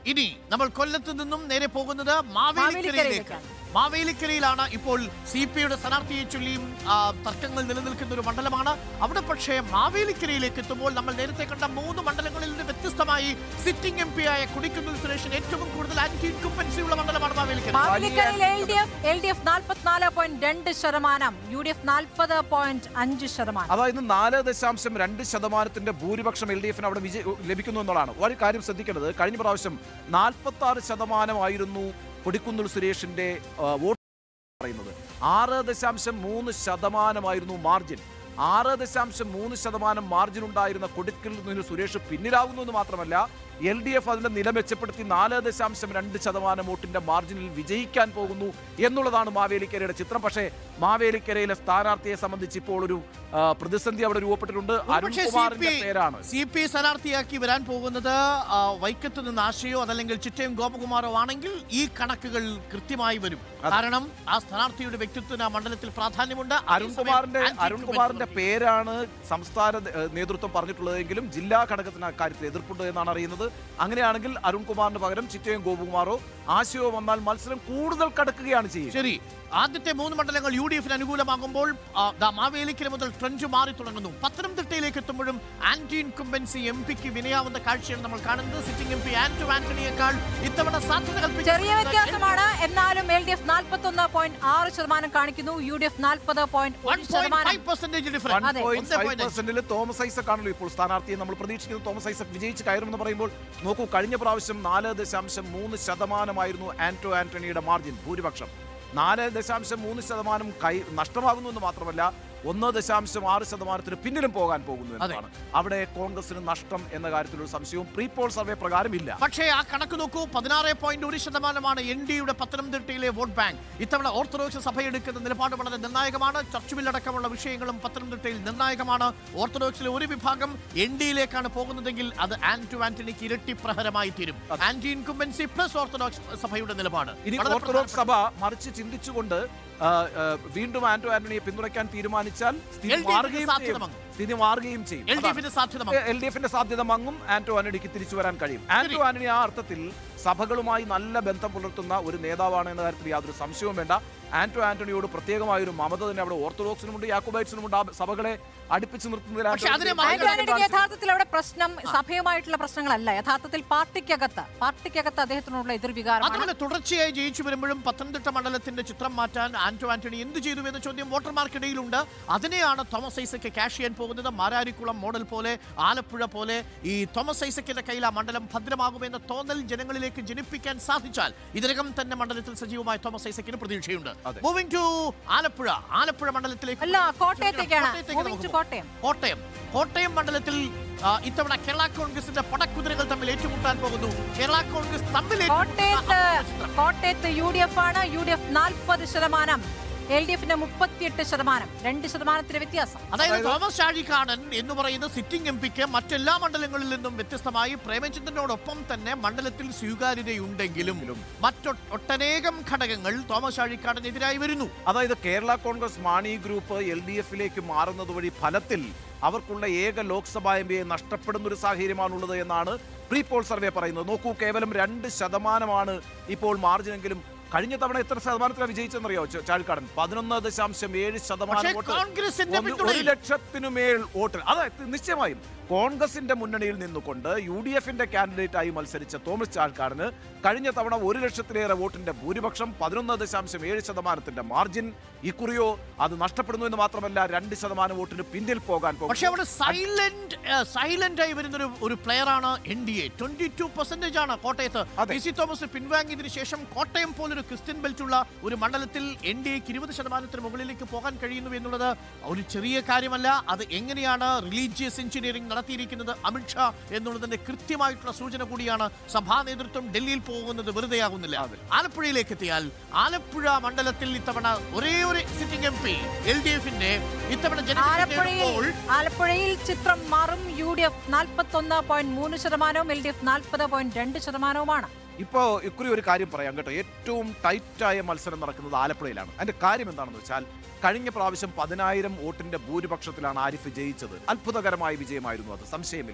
ഇനി നമ്മൾ കൊല്ലത്ത് നിന്നും നേരെ പോകുന്നത് മാവേലിക്കരയിലേക്ക് മാവേലിക്കരയിലേക്കാണ്. മാവേലിക്കരയിലാണ് ഇപ്പോൾ സി പി ഐയുടെ സ്ഥാനാർത്ഥിയെ ചൊല്ലിയും ആ, തർക്കങ്ങൾ നിലനിൽക്കുന്ന ഒരു മണ്ഡലമാണ് അവിടെ പക്ഷേ മാവേലിക്കരയിലേക്ക് എത്തുമ്പോൾ നമ്മൾ നേരത്തെ കണ്ട മൂന്ന് മണ്ഡലങ്ങളിൽ നിന്ന് വ്യത്യസ്തമായി സിറ്റിംഗ് എം പി ആയ കുടിക്കുന്നിൽ സുരേഷിന് ഏറ്റവും കൂടുതൽ ആന്റി ഇൻകുംബൻസി ഉള്ള മണ്ഡലമാണ് മാവേലിക്കര മാവേലിക്കരയിൽ L D F L D F നാൽപ്പത്തിനാല് പോയിന്റ് രണ്ട് ശതമാനം യു ഡി എഫ് നാൽപ്പത് പോയിന്റ് അഞ്ച് ശതമാനം അതായത് നാല് ദശാംശം രണ്ട് ശതമാനത്തിന്റെ ഭൂരിപക്ഷം എൽ ഡി എഫിന് അവിടെ വിജയ ലഭിക്കുന്നു എന്നുള്ളതാണ് ഒരു കാര്യം ശ്രദ്ധിക്കേണ്ടത് കഴിഞ്ഞ പ്രാവശ്യം നാൽപ്പത്തി ആറ് ശതമാനമായിരുന്നു കൊടിക്കുന്നിൽ സുരേഷിന്റെ ആ, വോട്ട് പറയുന്നത് ആറ് ദശാംശം മൂന്ന് ശതമാനമായിരുന്നു മാർജിൻ ആറ് ദശാംശം മൂന്ന് ശതമാനം മാർജിൻ ഉണ്ടായിരുന്ന കൊടുക്കിൽ നിന്ന് സുരേഷ് പിന്നിലാകുന്നു എന്ന് മാത്രമല്ല എൽ ഡി എഫ് അതിന്റെ നില മെച്ചപ്പെടുത്തി നാല് ദശാംശം രണ്ട് ശതമാനം വോട്ടിന്റെ മാർജിനിൽ വിജയിക്കാൻ പോകുന്നു എന്നുള്ളതാണ് മാവേലിക്കരയുടെ ചിത്രം പക്ഷേ മാവേലിക്കരയിലെ സ്ഥാനാർത്ഥിയെ സംബന്ധിച്ച് ഇപ്പോൾ ഒരു ആ, പ്രതിസന്ധി അവിടെ രൂപപ്പെട്ടിട്ടുണ്ട് ഒരുപക്ഷേ അരുൺകുമാറിന്റെ പേരാണ് സി പി സ്ഥാനാർത്ഥിയാക്കി വരാൻ പോകുന്നത് ആ, വൈക്കത്ത് നിന്ന് ആശയോ അതല്ലെങ്കിൽ ചിറ്റയും ഗോപകുമാറോ ആണെങ്കിൽ ഈ കണക്കുകൾ കൃത്യമായി വരും കാരണം ആ സ്ഥാനാർത്ഥിയുടെ വ്യക്തിത്വത്തിന് ആ മണ്ഡലത്തിൽ പ്രാധാന്യമുണ്ട് അരുൺകുമാറിന്റെ അതേസമയം അരുൺകുമാറിന്റെ anti-incumbents പേരാണ് സംസ്ഥാന ഏഹ്, നേതൃത്വം പറഞ്ഞിട്ടുള്ളതെങ്കിലും ജില്ലാ ഘടകത്തിന് അക്കാര്യത്തിൽ എതിർപ്പുണ്ട് എന്നാണ് അറിയുന്നത് അങ്ങനെയാണെങ്കിൽ അരുൺകുമാറിന് പകരം ചിറ്റയും ഗോപകുമാറോ ആശയോ വന്നാൽ മത്സരം കൂടുതൽ കടക്കുകയാണ് ചെയ്യുക ശരി ആദ്യത്തെ മൂന്ന് മണ്ഡലങ്ങൾ യു ഡി എഫിന് അനുകൂലമാകുമ്പോൾ ആ, ദാ മാവേലിക്കര മുതൽ ട്രെൻഡ് മാറി തുടങ്ങുന്നു പത്തനംതിട്ടയിലേക്ക് എത്തുമ്പോഴും ആന്റി ഇൻകുംബൻസി എം പിക്ക് വിനയാവുന്ന കാഴ്ചയാണ് നമ്മൾ കാണുന്നത് സിറ്റിംഗ് എം പി ആന്റോ ആന്റണിയേക്കാൾ ഇത്തവണ സാധ്യത കൽപ്പിച്ചിരിക്കുന്നത് ചെറിയ വ്യത്യാസമാണ് എന്നാലും എൽ ഡി എഫ് നാൽപ്പത്തി ഒന്ന് പോയിന്റ് ആറ് ശതമാനം കാണിക്കുന്നു യു ഡി എഫ് നാൽപ്പത് പോയിന്റ് ഒരു ശതമാനം 1.5% difference. അതെ. ഒന്നേ point അഞ്ച്. പെർസെന്റിൽ തോമസ് ഐസക് ആണല്ലോ ഇപ്പോൾ സ്ഥാനാർത്ഥിയെ നമ്മൾ പ്രതീക്ഷിക്കുന്നത് തോമസ് ഐസക് വിജയിച്ച് കയറുമെന്ന് പറയുമ്പോൾ നോക്കൂ കഴിഞ്ഞ പ്രാവശ്യം നാല് ദശാംശം മൂന്ന് ശതമാനമായിരുന്നു ആന്റോ ആന്റണിയുടെ മാർജിൻ ഭൂരിപക്ഷം നാല് ദശാംശം മൂന്ന് ശതമാനം കൈ നഷ്ടമാകുന്നു എന്ന് മാത്രമല്ല ഒന്ന് ദശാംശം ആറ് ശതമാനത്തിന് പിന്നിലും പോകാൻ പോകുന്നു എന്നതാണ് അവിടെ കോൺഗ്രസിന് നഷ്ടം എന്ന കാര്യത്തിലൊരു സംശയവും പ്രീ പോൾ സർവേ പ്രകാരം ഇല്ല പക്ഷേ ആ കണക്ക് നോക്കൂ പതിനാറ് പോയിന്റ് ഒരു ശതമാനമാണ് എൻ ഡിയുടെ പത്തനംതിട്ടയിലെ വോട്ട് ബാങ്ക് ഇത്തവണ ഓർത്തഡോക്സ് സഭ എടുക്കുന്ന നിലപാട് വളരെ നിർണായകമാണ് ചർച്ച് ബില്ലടക്കമുള്ള വിഷയങ്ങളും പത്തനംതിട്ടയിൽ നിർണായകമാണ് ഓർത്തഡോക്സിലെ ഒരു വിഭാഗം എൻ ഡിയിലേക്കാണ് പോകുന്നതെങ്കിൽ അത് ആന്റു ആന്റണിക്ക് ഇരട്ടി പ്രഹരമായി തീരും ആന്റി ഇൻകുംബൻസി പ്ലസ് ഓർത്തഡോക്സ് സഭയുടെ നിലപാട് ഇനി വളരെ ഓർത്തഡോക്സ് സഭ മറിച്ച് ചിന്തിച്ചുകൊണ്ട് ആ, ആ, വീണ്ടും ആന്റോ ആന്റണിയെ പിന്തുണയ്ക്കാൻ തീരുമാനിച്ചാൽ സ്ഥിതി LDF ന് മാറുകയും സാധ്യത ചെയ്യും. മങ്ങും. സ്ഥിതി മാറുകയും ചെയ്യും എൽ ഡി അതാണ്. എഫിന് സാധ്യത എൽ ഡി എഫിന്റെ സാധ്യത മങ്ങും ആന്റോ ആന്റണിക്ക് തിരിച്ചു വരാൻ കഴിയും ആന്റോ ആന്റണി ആ അർത്ഥത്തിൽ സഭകളുമായി നല്ല ബന്ധം പുലർത്തുന്ന ഒരു നേതാവാണ് എന്ന കാര്യത്തിൽ യാതൊരു സംശയവും വേണ്ട ആന്റോ ആന്റണിയോട് പ്രത്യേകമായ ഒരു മമത തന്നെ അവിടെ ഓർത്തഡോക്സിനുമുണ്ട് യാക്കോബൈറ്റ്സിനുമുണ്ട് ആ സഭകളെ അടുപ്പിച്ച് നിർത്തുന്നതിൽ പക്ഷേ ആന്റോ അതിനെ ആന്റണി മറികടക്കാൻ ആന്റണിക്ക് യഥാർത്ഥത്തിൽ അവിടെ പ്രശ്നം സഭയുമായിട്ടുള്ള പ്രശ്നങ്ങളല്ല യഥാർത്ഥത്തിൽ പാർട്ടിക്കകത്ത് പാർട്ടിക്കകത്ത് അദ്ദേഹത്തിനുള്ള എതിർവികാരമാണ് അതുപോലെ തുടർച്ചയായി ജയിച്ചു വരുമ്പോഴും പത്തനംതിട്ട മണ്ഡലത്തിന്റെ ചിത്രം മാറ്റാൻ ആന്റോ ആന്റണി എന്ത് ചെയ്തു എന്ന ചോദ്യം വോട്ടർമാർക്കിടയിലുണ്ട് അതിനെയാണ് തോമസ് ഐസക്ക് ക്യാഷ് ചെയ്യാൻ പോകുന്നത് മാരാരിക്കുളം മോഡൽ പോലെ ആലപ്പുഴ പോലെ ഈ തോമസ് ഐസക്കിന്റെ കയ്യിൽ ആ മണ്ഡലം ഭദ്രമാകുമെന്ന തോന്നൽ ജനങ്ങളിലേക്ക് ജനിപ്പിക്കാൻ സാധിച്ചാൽ ഇതിനകം തന്നെ മണ്ഡലത്തിൽ സജീവമായ തോമസ് ഐസക്കിന് പ്രതീക്ഷയുണ്ട് അതെ. മൂവിംഗ് ടു ആലപ്പുഴ ആലപ്പുഴ മണ്ഡലത്തിലേക്ക് അല്ല കോട്ടയത്തേക്കാണ് കോട്ടയത്തേക്ക് Moving നമുക്ക് to കോട്ടയം കോട്ടയം കോട്ടയം മണ്ഡലത്തിൽ ആ, ഇത്തവണ കേരള കോൺഗ്രസിന്റെ പടക്കുതിരകൾ തമ്മിൽ ഏറ്റുമുട്ടാൻ പോകുന്നു കേരള കോൺഗ്രസ് തമ്മിൽ കോട്ടയത്ത് ഏറ്റുമുട്ടുന്ന കോട്ടയത്ത് യു ഡി എഫ് ആണ് യു ഡി എഫ് നാൽപ്പത് ശതമാനം എൽ ഡി എഫിന്റെ മുപ്പത്തിയെട്ട് ശതമാനം രണ്ട് ശതമാനത്തിന്റെ വ്യത്യാസം അതായത് തോമസ് ചാഴിക്കാടൻ എന്ന് പറയുന്ന സിറ്റിംഗ് എം പിക്ക് മറ്റെല്ലാ മണ്ഡലങ്ങളിൽ നിന്നും വ്യത്യസ്തമായി പ്രേമചന്ദ്രനോടൊപ്പം തന്നെ മണ്ഡലത്തിൽ സ്വീകാര്യതയുണ്ടെങ്കിലും മറ്റൊ ഒട്ടനേകം ഘടകങ്ങൾ തോമസ് ചാഴിക്കാടനെതിരായി വരുന്നു അതായത് Kerala Congress Mani group L D എഫിലേക്ക് മാറുന്നത് വഴി ഫലത്തിൽ അവർക്കുള്ള ഏക ലോക്സഭാ എം പിയെ നഷ്ടപ്പെടുന്ന ഒരു സാഹചര്യമാണുള്ളത് എന്നാണ് പ്രീ പോൾ സർവേ പറയുന്നത് നോക്കൂ കേവലം രണ്ട് ശതമാനമാണ് ഇപ്പോൾ മാർജിനെങ്കിലും കഴിഞ്ഞ തവണ എത്ര ശതമാനത്തിലാണ് വിജയിച്ചെന്നറിയോ ച- ചാഴിക്കാടൻ പതിനൊന്ന് ദശാംശം ഏഴ് പക്ഷേ ശതമാനം വോട്ട് കോൺഗ്രസിന്റെ ഒന്ന് ഒരു പിന്തുണയിൽ ലക്ഷത്തിനു മേൽ വോട്ട് അതെ നിശ്ചയമായും കോൺഗ്രസിന്റെ മുന്നണിയിൽ നിന്നുകൊണ്ട് യു ഡി എഫിന്റെ കാൻഡിഡേറ്റായി മത്സരിച്ച തോമസ് ചാഴ്ക്കാടിന് കഴിഞ്ഞ തവണ ഒരു ലക്ഷത്തിലേറെ വോട്ടിന്റെ ഭൂരിപക്ഷം പതിനൊന്ന് ദശാംശം ഏഴ് ശതമാനത്തിന്റെ മാർജിൻ ഇക്കുറിയോ അത് നഷ്ടപ്പെടുന്നു എന്ന് മാത്രമല്ല രണ്ട് ശതമാനം വോട്ടിന് പിന്നിൽ പോകാൻ പക്ഷെ അവിടെ സൈലന്റ് സൈലന്റ് ആയി വരുന്ന ഒരു ഒരു പ്ലെയർ ആണ് N D A twenty two percentage ആണ് കോട്ടയത്ത് അതെ. പി സി തോമസ് പിൻവാങ്ങിയതിനു ശേഷം കോട്ടയം പോലൊരു ക്രിസ്ത്യൻ ബെൽറ്റ് ഉള്ള ഒരു മണ്ഡലത്തിൽ എൻ ഡി എക്ക് ഇരുപത് ശതമാനത്തിന് മുകളിലേക്ക് പോകാൻ കഴിയുന്നു എന്നുള്ളത് ഒരു ചെറിയ കാര്യമല്ല അത് എങ്ങനെയാണ് റിലീജിയസ് എഞ്ചിനീയറിംഗ് നടത്തിയിരിക്കുന്നത് അമിത്ഷാ എന്നുള്ളതിന്റെ കൃത്യമായിട്ടുള്ള സൂചന കൂടിയാണ് സഭാ നേതൃത്വം ഡൽഹിയിൽ പോകുന്നത് വെറുതെ ആകുന്നില്ല ആലപ്പുഴയിലേക്ക് എത്തിയാൽ ആലപ്പുഴ മണ്ഡലത്തിൽ ഇത്തവണ ഒരേ ഒരു sitting M P L D എഫിന്റെ ഇത്തവണ ആലപ്പുഴയിൽ ജനപ്രതിനിധിയെടുപ്പോൾ ആലപ്പുഴയിൽ ചിത്രം മാറും യു ഡി എഫ് നാൽപ്പത്തി ഒന്ന് പോയിന്റ് മൂന്ന് ശതമാനവും എൽ ഡി എഫ് നാൽപ്പത് പോയിന്റ് രണ്ട് ശതമാനവുമാണ് ഇപ്പോ ഇക്കുറി ഒരു കാര്യം പറയാം കേട്ടോ ഏറ്റവും ടൈറ്റായ മത്സരം നടക്കുന്നത് ആലപ്പുഴയിലാണ് അതിന്റെ കാര്യം എന്താണെന്ന് വെച്ചാൽ കഴിഞ്ഞ പ്രാവശ്യം പതിനായിരം വോട്ടിന്റെ ഭൂരിപക്ഷത്തിലാണ് ആരിഫ് ജയിച്ചത് അത്ഭുതകരമായ വിജയമായിരുന്നു അത് സംശയമില്ല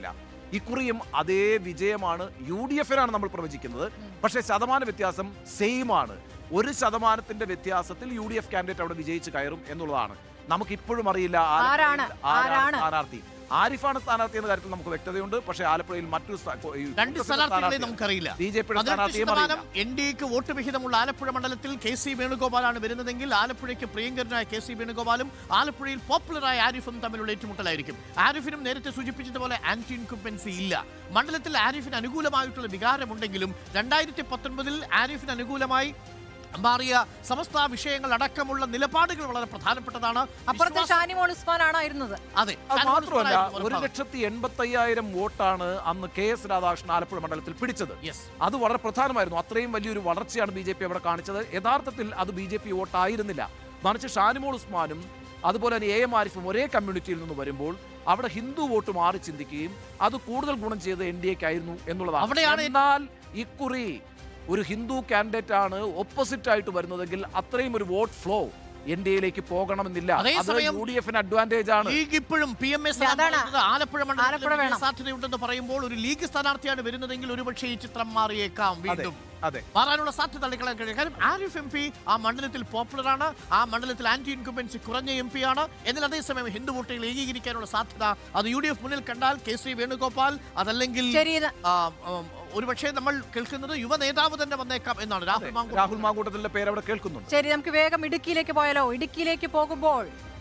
ഇക്കുറിയും അതേ വിജയമാണ് യു ഡി എഫിനാണ് നമ്മൾ പ്രവചിക്കുന്നത് പക്ഷേ ശതമാന വ്യത്യാസം സെയിം ആണ് ഒരു ശതമാനത്തിന്റെ വ്യത്യാസത്തിൽ യു ഡി എഫ് കാൻഡിഡേറ്റ് അവിടെ വിജയിച്ച് കയറും എന്നുള്ളതാണ് നമുക്ക് ഇപ്പോഴും അറിയില്ല ആലപ്പുഴയിൽ ആരാണ്? ആരാണ്? സ്ഥാനാർത്ഥി ആരിഫാണ് സ്ഥാനാർത്ഥി എന്ന കാര്യത്തിൽ നമുക്ക് വ്യക്തതയുണ്ട് പക്ഷേ ആലപ്പുഴയിൽ മറ്റൊരു സ്ഥാ- ഈ രണ്ട് കോൺഗ്രസിന്റെ സ്ഥാനാർത്ഥികളെ സ്ഥാനാർത്ഥിയാണ്. നമുക്കറിയില്ല ബി ജെ പിയുടെ പതിനെട്ട് സ്ഥാനാർത്ഥിയും ശതമാനം അറിയില്ല എൻ ഡി എക്ക് വോട്ട് വിഹിതമുള്ള ആലപ്പുഴ മണ്ഡലത്തിൽ കെ സി വേണുഗോപാലാണ് വരുന്നതെങ്കിൽ ആലപ്പുഴയ്ക്ക് പ്രിയങ്കരനായ കെ സി വേണുഗോപാലും ആലപ്പുഴയിൽ പോപ്പുലറായ ആരിഫും തമ്മിലുള്ള ഏറ്റുമുട്ടലായിരിക്കും ആരിഫിനും നേരത്തെ സൂചിപ്പിച്ചതുപോലെ ആന്റി ഇൻകുംബൻസി ഇല്ല മണ്ഡലത്തിൽ ആരിഫിന് അനുകൂലമായിട്ടുള്ള വികാരമുണ്ടെങ്കിലും രണ്ടായിരത്തി പത്തൊൻപതിൽ ആരിഫിന് അനുകൂലമായി മാറിയ സമസ്ത വിഷയങ്ങൾ അടക്കമുള്ള നിലപാടുകൾ വളരെ പ്രധാനപ്പെട്ടതാണ് അപ്പുറത്തെ വിശ്വാസം- ഷാനിമോൾ ഉസ്മാനാണോ ഇരുന്നത് അതെ അത് ഷാനിമോൾ മാത്രമല്ല ഉസ്മാനായിരുന്നു ഒരു മറുഭാഗം. ലക്ഷത്തി എൺപത്തി അയ്യായിരം വോട്ടാണ് അന്ന് കെ എസ് രാധാകൃഷ്ണൻ ആലപ്പുഴ മണ്ഡലത്തിൽ പിടിച്ചത് Yes. അത് വളരെ പ്രധാനമായിരുന്നു അത്രയും വലിയൊരു വളർച്ചയാണ് ബി ജെ പി അവിടെ കാണിച്ചത് യഥാർത്ഥത്തിൽ അത് ബി ജെ പി വോട്ടായിരുന്നില്ല മറിച്ച് ഷാനിമോൾ ഉസ്മാനും അതുപോലെ തന്നെ എ എം ആരിഫും ഒരേ കമ്മ്യൂണിറ്റിയിൽ നിന്ന് വരുമ്പോൾ അവിടെ ഹിന്ദു വോട്ട് മാറി ചിന്തിക്കുകയും അത് കൂടുതൽ ഗുണം ചെയ്ത് എൻ ഡി എക്ക് ആയിരുന്നു എന്നുള്ളതാണ് അവിടെയാണ് എന്നാൽ ഇക്കുറി ഒരു ഹിന്ദു കാൻഡിഡേറ്റ് ആണ് ഓപ്പോസിറ്റ് ആയിട്ട് വരുന്നതെങ്കിൽ അത്രയും ഒരു വോട്ട് ഫ്ലോ എൻ ഡി എയിലേക്ക് പോകണമെന്നില്ല അത് അതേസമയം യു ഡി എഫിന് അഡ്വാൻറ്റേജ് ആണ് ലീഗ് ഇപ്പോഴും പി എം എസ് അതാണ്. ആലപ്പുഴ ആലപ്പുഴ മണ്ഡലത്തിൽ വേണം. സാധ്യതയുണ്ടെന്ന് പറയുമ്പോൾ ഒരു ലീഗ് സ്ഥാനാർത്ഥിയാണ് വരുന്നതെങ്കിൽ ഒരുപക്ഷേ ഈ ചിത്രം മാറിയേക്കാം അതെ വീണ്ടും അതെ മാറാനുള്ള സാധ്യത തള്ളിക്കളയാൻ കഴിയും കാര്യം ആരിഫ് എം പി ആ മണ്ഡലത്തിൽ പോപ്പുലറാണ് ആ മണ്ഡലത്തിൽ ആന്റി ഇൻകുംബൻസി കുറഞ്ഞ എം പി ആണ് എന്നാൽ അതേസമയം ഹിന്ദു വോട്ടുകൾ ഏകീകരിക്കാനുള്ള സാധ്യത അത് യു ഡി എഫ് മുന്നിൽ കണ്ടാൽ കെ ശ്രീ വേണുഗോപാൽ അതല്ലെങ്കിൽ ശരി ഇത് ആ, ഉം, ഒരുപക്ഷേ നമ്മൾ കേൾക്കുന്നത് യുവ നേതാവ് തന്നെ വന്നേക്കാം എന്നാണ് രാഹുൽ മാങ്കൂട്ടം രാഹുൽ മാങ്കൂട്ടത്തിന്റെ പേര് അവിടെ കേൾക്കുന്നുണ്ട് ശരി നമുക്ക് വേഗം ഇടുക്കിയിലേക്ക് പോയാലോ ഇടുക്കിയിലേക്ക് പോകുമ്പോൾ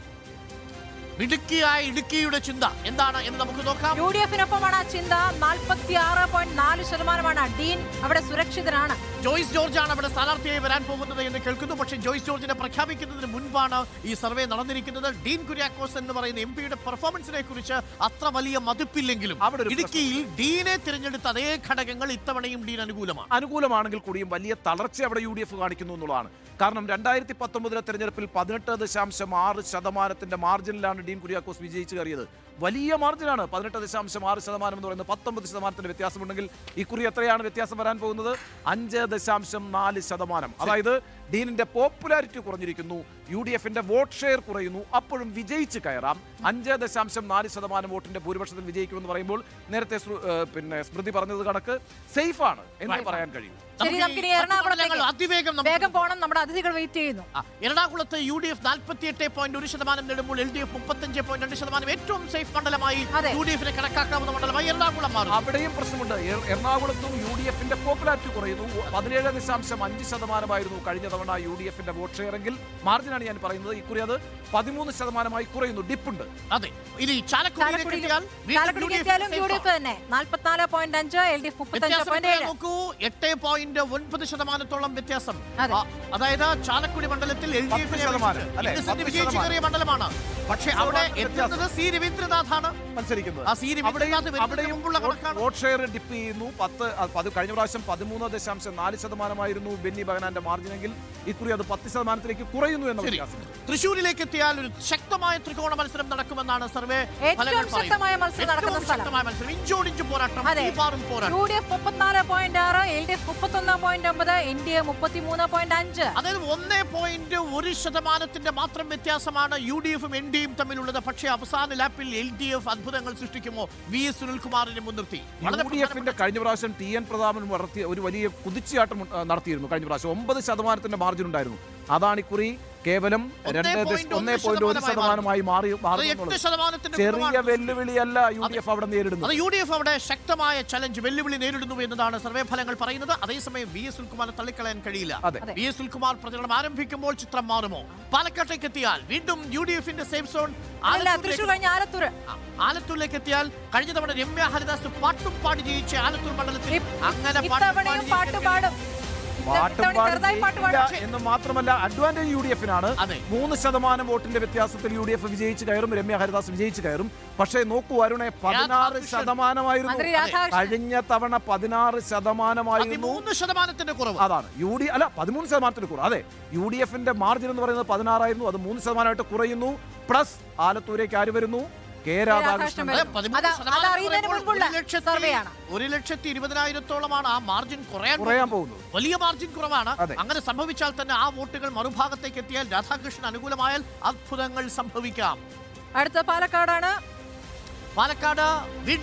ഇടുക്കിയായ ഇടുക്കിയുടെ ചിന്ത എന്താണ് എന്ന് നമുക്ക് നോക്കാം യു ഡി എഫിനൊപ്പമാണ് ആ ചിന്ത നാൽപ്പത്തി ആറ് പോയിന്റ് നാല് ശതമാനമാണ് ഡീൻ അവിടെ സുരക്ഷിതനാണ് ജോയ്സ് ജോർജ് ആണ് അവിടെ സ്ഥാനാർത്ഥിയായി വരാൻ പോകുന്നത് എന്ന് കേൾക്കുന്നു പക്ഷേ ജോയ്സ് ജോർജിനെ പ്രഖ്യാപിക്കുന്നതിന് മുൻപാണ് ഈ സർവേ നടന്നിരിക്കുന്നത് ഡീൻ കുര്യാക്കോസ് എന്ന് പറയുന്ന എം പിയുടെ പെർഫോമൻസിനെ കുറിച്ച് അത്ര വലിയ മതിപ്പില്ലെങ്കിലും അവിടെ ഒരു ഇടുക്കിയിൽ ഡീനെ തിരഞ്ഞെടുത്ത അതേ ഘടകങ്ങൾ ഇത്തവണയും ഡീൻ അനുകൂലമാണ് അനുകൂലമാണെങ്കിൽ കൂടിയും വലിയ തളർച്ച അവിടെ യു ഡി എഫ് കാണിക്കുന്നു എന്നുള്ളതാണ് കാരണം രണ്ടായിരത്തി പത്തൊമ്പതിലെ തെരഞ്ഞെടുപ്പിൽ പതിനെട്ട് ദശാംശം ആറ് ശതമാനത്തിന്റെ മാർജിനിലാണ് ഡീൻ കുര്യാക്കോസ് വിജയിച്ചു കയറിയത് വലിയ മാർജിനാണ് പതിനെട്ട് ദശാംശം ആറ് ശതമാനം എന്ന് പറയുന്നത് പത്തൊമ്പത് ശതമാനത്തിന്റെ വ്യത്യാസമുണ്ടെങ്കിൽ ഇക്കുറി എത്രയാണ് വ്യത്യാസം വരാൻ പോകുന്നത് അഞ്ച് ദശാംശം നാല് ശതമാനം അതായത് ഡീനിന്റെ പോപ്പുലാരിറ്റി കുറഞ്ഞിരിക്കുന്നു യു ഡി എഫിന്റെ വോട്ട് ഷെയർ കുറയുന്നു അപ്പോഴും വിജയിച്ച് കയറാം അഞ്ച് ദശാംശം നാല് ശതമാനം വോട്ടിന്റെ ഭൂരിപക്ഷത്തിൽ വിജയിക്കുമെന്ന് പറയുമ്പോൾ നേരത്തെ ശ്രു- ഏഹ് പിന്നെ സ്മൃതി പറഞ്ഞത് കണക്ക് സേഫ് ആണ് എന്ന് പറയാൻ കഴിയും ശരി നമുക്ക് നമുക്കിനി ഈ മറ്റ് മണ്ഡലങ്ങൾ എറണാകുളത്തേക്ക് അതിവേഗം നമുക്ക് വേഗം പോകണം നമ്മുടെ അതിഥികൾ വെയിറ്റ് ചെയ്യുന്നു ആ, എറണാകുളത്ത് യു ഡി എഫ് നാൽപ്പത്തി എട്ട് പോയിന്റ് ഒരു ശതമാനം നേടുമ്പോൾ എൽ ഡി എഫ് മുപ്പത്തഞ്ച് പോയിന്റ് രണ്ട് ശതമാനം ഏറ്റവും സേഫ് മണ്ഡലമായി അതെ. യു ഡി എഫിനെ കണക്കാക്കാവുന്ന മണ്ഡലമായി എറണാകുളം മാറും അവിടെയും പ്രശ്നമുണ്ട് എർ- എറണാകുളത്തും യു ഡി എഫിന്റെ പോപ്പുലാരിറ്റി കുറയുന്നു പതിനേഴ് ദശാംശം അഞ്ച് ശതമാനമായിരുന്നു കഴിഞ്ഞ തവണ യു ഡി എഫിന്റെ വോട്ട് ഷെയർ എങ്കിൽ മാർജിനാണ് ഞാൻ പറയുന്നത് ഇക്കുറി അത് പതിമൂന്ന് ശതമാനമായി കുറയുന്നു ഡിപ്പുണ്ട് അതെ ഇനി ചാലക്കുടിയിലേക്ക് ചാലക്കുടിയിൽ എത്തിയാൽ വീണ്ടും ചാലക്കുടിക്ക് UDF എത്തിയാലും യു ഡി safe എഫ് തന്നെ നാൽപ്പത്തിനാല് പോയിന്റ് അഞ്ച് എൽ ഡി എഫ് മുപ്പത്തഞ്ച് വ്യത്യാസം പോയിന്റ് എത്രയാ ഏഴ് നോക്കൂ എട്ട് പോയിന്റ് ഒൻപത് ശതമാനത്തോളം വ്യത്യാസം അതെ. ആ, അതായത് ചാലക്കുടി മണ്ഡലത്തിൽ എൽ ഡി പത്ത് എഫിനെ ശതമാനം, അല്ലേ? പത്ത് വിജയിച്ചു ശതമാനം. കയറിയ മണ്ഡലമാണ് പക്ഷേ അവിടെ ശതമാനം എത്തുന്നത് സി രവീന്ദ്രനാഥാണ് മത്സരിക്കുന്നത് ആ സി രവീന്ദ്രനാഥ് വരുന്നതിന് അവിടെയും മുമ്പുള്ള കണക്കാണ് വോട്ട് ഷെയർ ഡിപ്പ് ചെയ്യുന്നു പത്ത് ആ, പത് കഴിഞ്ഞ പ്രാവശ്യം പതിമൂന്ന് ദശാംശം നാല് ശതമാനമായിരുന്നു ബെന്നി ബഗനാന്റെ മാർജിനെങ്കിൽ ഇക്കുറി അത് പത്ത് ശതമാനത്തിലേക്ക് കുറയുന്നു എന്ന ശരി വ്യത്യാസം തൃശ്ശൂരിലേക്ക് എത്തിയാൽ ഒരു ശക്തമായ ത്രികോണ മത്സരം നടക്കുമെന്നാണ് സർവേ ഏറ്റവും ഫലങ്ങൾ പറയുന്നത്. ശക്തമായ മത്സരം നടക്കുന്ന ഏറ്റവും സ്ഥലം. ശക്തമായ മത്സരം ഇഞ്ചോടിഞ്ച് പോരാട്ടം അതെ. തീപാറും പോരാട്ടം യു ഡി എഫ് മുപ്പത്തിനാല് പോയിന്റ് ആറ് എൽ ഡി എഫ് മുപ്പത്തൊന്ന് പോയിന്റ് ഒമ്പത് എൻ ഡി എ മുപ്പത്തിമൂന്ന് പോയിന്റ് അഞ്ച് അതായത് ഒന്നേ പോയിന്റ് ഒരു ശതമാനത്തിന്റെ മാത്രം വ്യത്യാസമാണ് യു ഡി എഫും എൻ ഡി എയും തമ്മിലുള്ളത് പക്ഷേ അവസാന ലാപ്പിൽ എൽ ഡി എഫ് അത്ഭുതങ്ങൾ സൃഷ്ടിക്കുമോ വി എസ് സുനിൽകുമാറിനെ മുൻനിർത്തി വളരെ യു ഡി എഫിന്റെ കഴിഞ്ഞ പ്രാവശ്യം ടി എൻ പ്രതാപൻ നടത്തിയ ഒരു വലിയ കുതിച്ചുചാട്ടം ആ, നടത്തിയിരുന്നു കഴിഞ്ഞ പ്രാവശ്യം ഒമ്പത് ശതമാനത്തിന്റെ മാർജിൻ ഉണ്ടായിരുന്നു അതാണ് ഇക്കുറി കേവലം രണ്ട് point ദശ- ഒന്ന് ഒന്നേ പോയിന്റ് ഒരു ശതമാനമായി ശതമാനമായി മാറി അത് മാറി എട്ട് എന്നുള്ളത്. ശതമാനത്തിന്റെ ചെറിയ കുറവാണ് വെല്ലുവിളിയല്ല യു ഡി എഫ് അവിടെ നേരിടുന്നത് അത് യു ഡി എഫ് അവിടെ ശക്തമായ ചലഞ്ച് വെല്ലുവിളി നേരിടുന്നു എന്നതാണ് സർവേ ഫലങ്ങൾ പറയുന്നത് അതേസമയം വി എസ് സുൽകുമാറിനെ തള്ളിക്കളയാൻ കഴിയില്ല അതെ. വി എസ് സുൽകുമാർ പ്രചരണം ആരംഭിക്കുമ്പോൾ ചിത്രം മാറുമോ പാലക്കാട്ടേക്ക് എത്തിയാൽ വീണ്ടും യു ഡി എഫിന്റെ സേഫ് സോൺ അല്ല തൃശ്ശൂർ കഴിഞ്ഞ ആലത്തൂർ ആ, ആലത്തൂരിലേക്ക് എത്തിയാൽ കഴിഞ്ഞ തവണ രമ്യ ഹരിദാസ് പാട്ടും പാടി ജയിച്ച ആലത്തൂർ മണ്ഡലത്തിൽ അങ്ങനെ പാട്ടും ഇത്തവണയും പാടി പാട്ട് ജയിക്കാൻ പാടും പാട്ടും ഇത്തവണ പാടി ചെറുതായി പാട്ട് ജയിക്കില്ല പാടും എന്ന് മാത്രമല്ല അഡ്വാൻറ്റേജ് യു ഡി എഫിനാണ് അതെ. മൂന്ന് ശതമാനം വോട്ടിന്റെ വ്യത്യാസത്തിൽ യു ഡി എഫ് വിജയിച്ച് കയറും രമ്യ ഹരിദാസ് വിജയിച്ച് കയറും പക്ഷേ നോക്കൂ അരുണെ പതിനാറ് രാധാകൃഷ്ണൻ. ശതമാനമായിരുന്നു മന്ത്രി രാധാകൃഷ്ണൻ. കഴിഞ്ഞ തവണ പതിനാറ് ശതമാനമായിരുന്നു പതിമൂന്ന് ശതമാനത്തിന്റെ കുറവ് അതാണ് യു ഡി അല്ല പതിമൂന്ന് ശതമാനത്തിന് കുറവ് അതെ യു ഡി എഫിന്റെ മാർജിൻ എന്ന് പറയുന്നത് പതിനാറായിരുന്നു അത് മൂന്ന് ശതമാനമായിട്ട് കുറയുന്നു പ്ലസ് ആലത്തൂരേക്ക് ആര് വരുന്നു കെ രാധാകൃഷ്ണൻ രാധാകൃഷ്ണൻ അതെ, പതിമൂന്ന് അത് ശതമാനം അത് അറിയുന്നതിന് പറയുമ്പോൾ മുൻപുള്ള ഒരു ലക്ഷത്തി- സർവേയാണ്. ഒരു ലക്ഷത്തി ഇരുപതിനായിരത്തോളമാണ് ആ മാർജിൻ കുറയാൻ കുറയാൻ പോകുന്നത്. പോകുന്നത് വലിയ മാർജിൻ കുറവാണ് അതെ. അങ്ങനെ സംഭവിച്ചാൽ തന്നെ ആ വോട്ടുകൾ മറുഭാഗത്തേക്ക് എത്തിയാൽ രാധാകൃഷ്ണൻ അനുകൂലമായാൽ അത്ഭുതങ്ങൾ സംഭവിക്കാം അടുത്ത പാലക്കാടാണ് പാലക്കാട് വീണ്ടും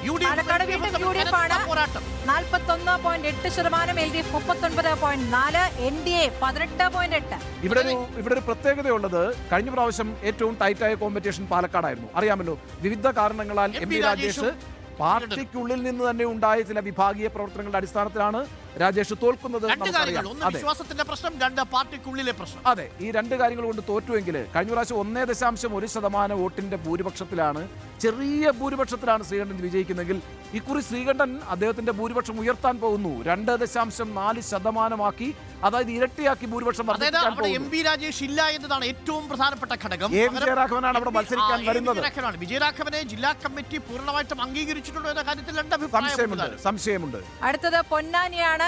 യു ഡി എഫ് പാലക്കാട് വീണ്ടും യു ഡി എഫ് ആണ് പോരാട്ടം നാൽപ്പത്തൊന്ന് പോയിന്റ് എട്ട് ശതമാനം എൽ ഡി എഫ് മുപ്പത്തൊൻപത് പോയിന്റ് നാല് എൻ ഡി എ പതിനെട്ട് പോയിന്റ് എട്ട് ഇവിടെ ഒരു ഇവിടെ ഒരു പ്രത്യേകതയുള്ളത് കഴിഞ്ഞ പ്രാവശ്യം ഏറ്റവും ടൈറ്റായ കോമ്പറ്റീഷൻ പാലക്കാടായിരുന്നു അറിയാമല്ലോ വിവിധ കാരണങ്ങളാൽ എം പി രാജേഷ് പാർട്ടിക്കുള്ളിൽ നിന്ന് തന്നെ ഉണ്ടായ ചില വിഭാഗീയ പ്രവർത്തനങ്ങളുടെ അടിസ്ഥാനത്തിലാണ് രാജേഷ് തോൽക്കുന്നത് രണ്ട് കാര്യങ്ങൾ നമുക്കറിയാം ഒന്ന് അതെ വിശ്വാസത്തിന്റെ പ്രശ്നം രണ്ട് പാർട്ടിക്കുള്ളിലെ പ്രശ്നം അതെ ഈ രണ്ട് കാര്യങ്ങൾ കൊണ്ട് തോറ്റുവെങ്കിൽ കഴിഞ്ഞ പ്രാവശ്യം ഒന്നേ ദശാംശം ഒരു ശതമാനം വോട്ടിന്റെ ഭൂരിപക്ഷത്തിലാണ് ചെറിയ ഭൂരിപക്ഷത്തിലാണ് ശ്രീകണ്ഠൻ വിജയിക്കുന്നതെങ്കിൽ ഇക്കുറി ശ്രീകണ്ഠൻ അദ്ദേഹത്തിന്റെ ഭൂരിപക്ഷം ഉയർത്താൻ പോകുന്നു രണ്ട് ദശാംശം നാല് ശതമാനമാക്കി അതായത് ഇരട്ടിയാക്കി ഭൂരിപക്ഷം അതായത് വർദ്ധിപ്പിക്കാൻ അവിടെ എം പോകുന്നു പി രാജേഷ് ഇല്ല എന്നതാണ് ഏറ്റവും പ്രധാനപ്പെട്ട ഘടകം എ പകരം വിജയരാഘവനാണ് അവിടെ എം പി മത്സരിക്കാൻ ആ, എ വരുന്നത് വിജയരാഘവനാണ് വിജയരാഘവനെ ജില്ലാ കമ്മിറ്റി പൂർണ്ണമായിട്ടും അംഗീകരിച്ചിട്ടുണ്ടോ എന്ന കാര്യത്തിൽ രണ്ട് അഭിപ്രായം സംശയമുണ്ട് സംശയമുണ്ട് അടുത്തത് പൊന്നാനിയാണ്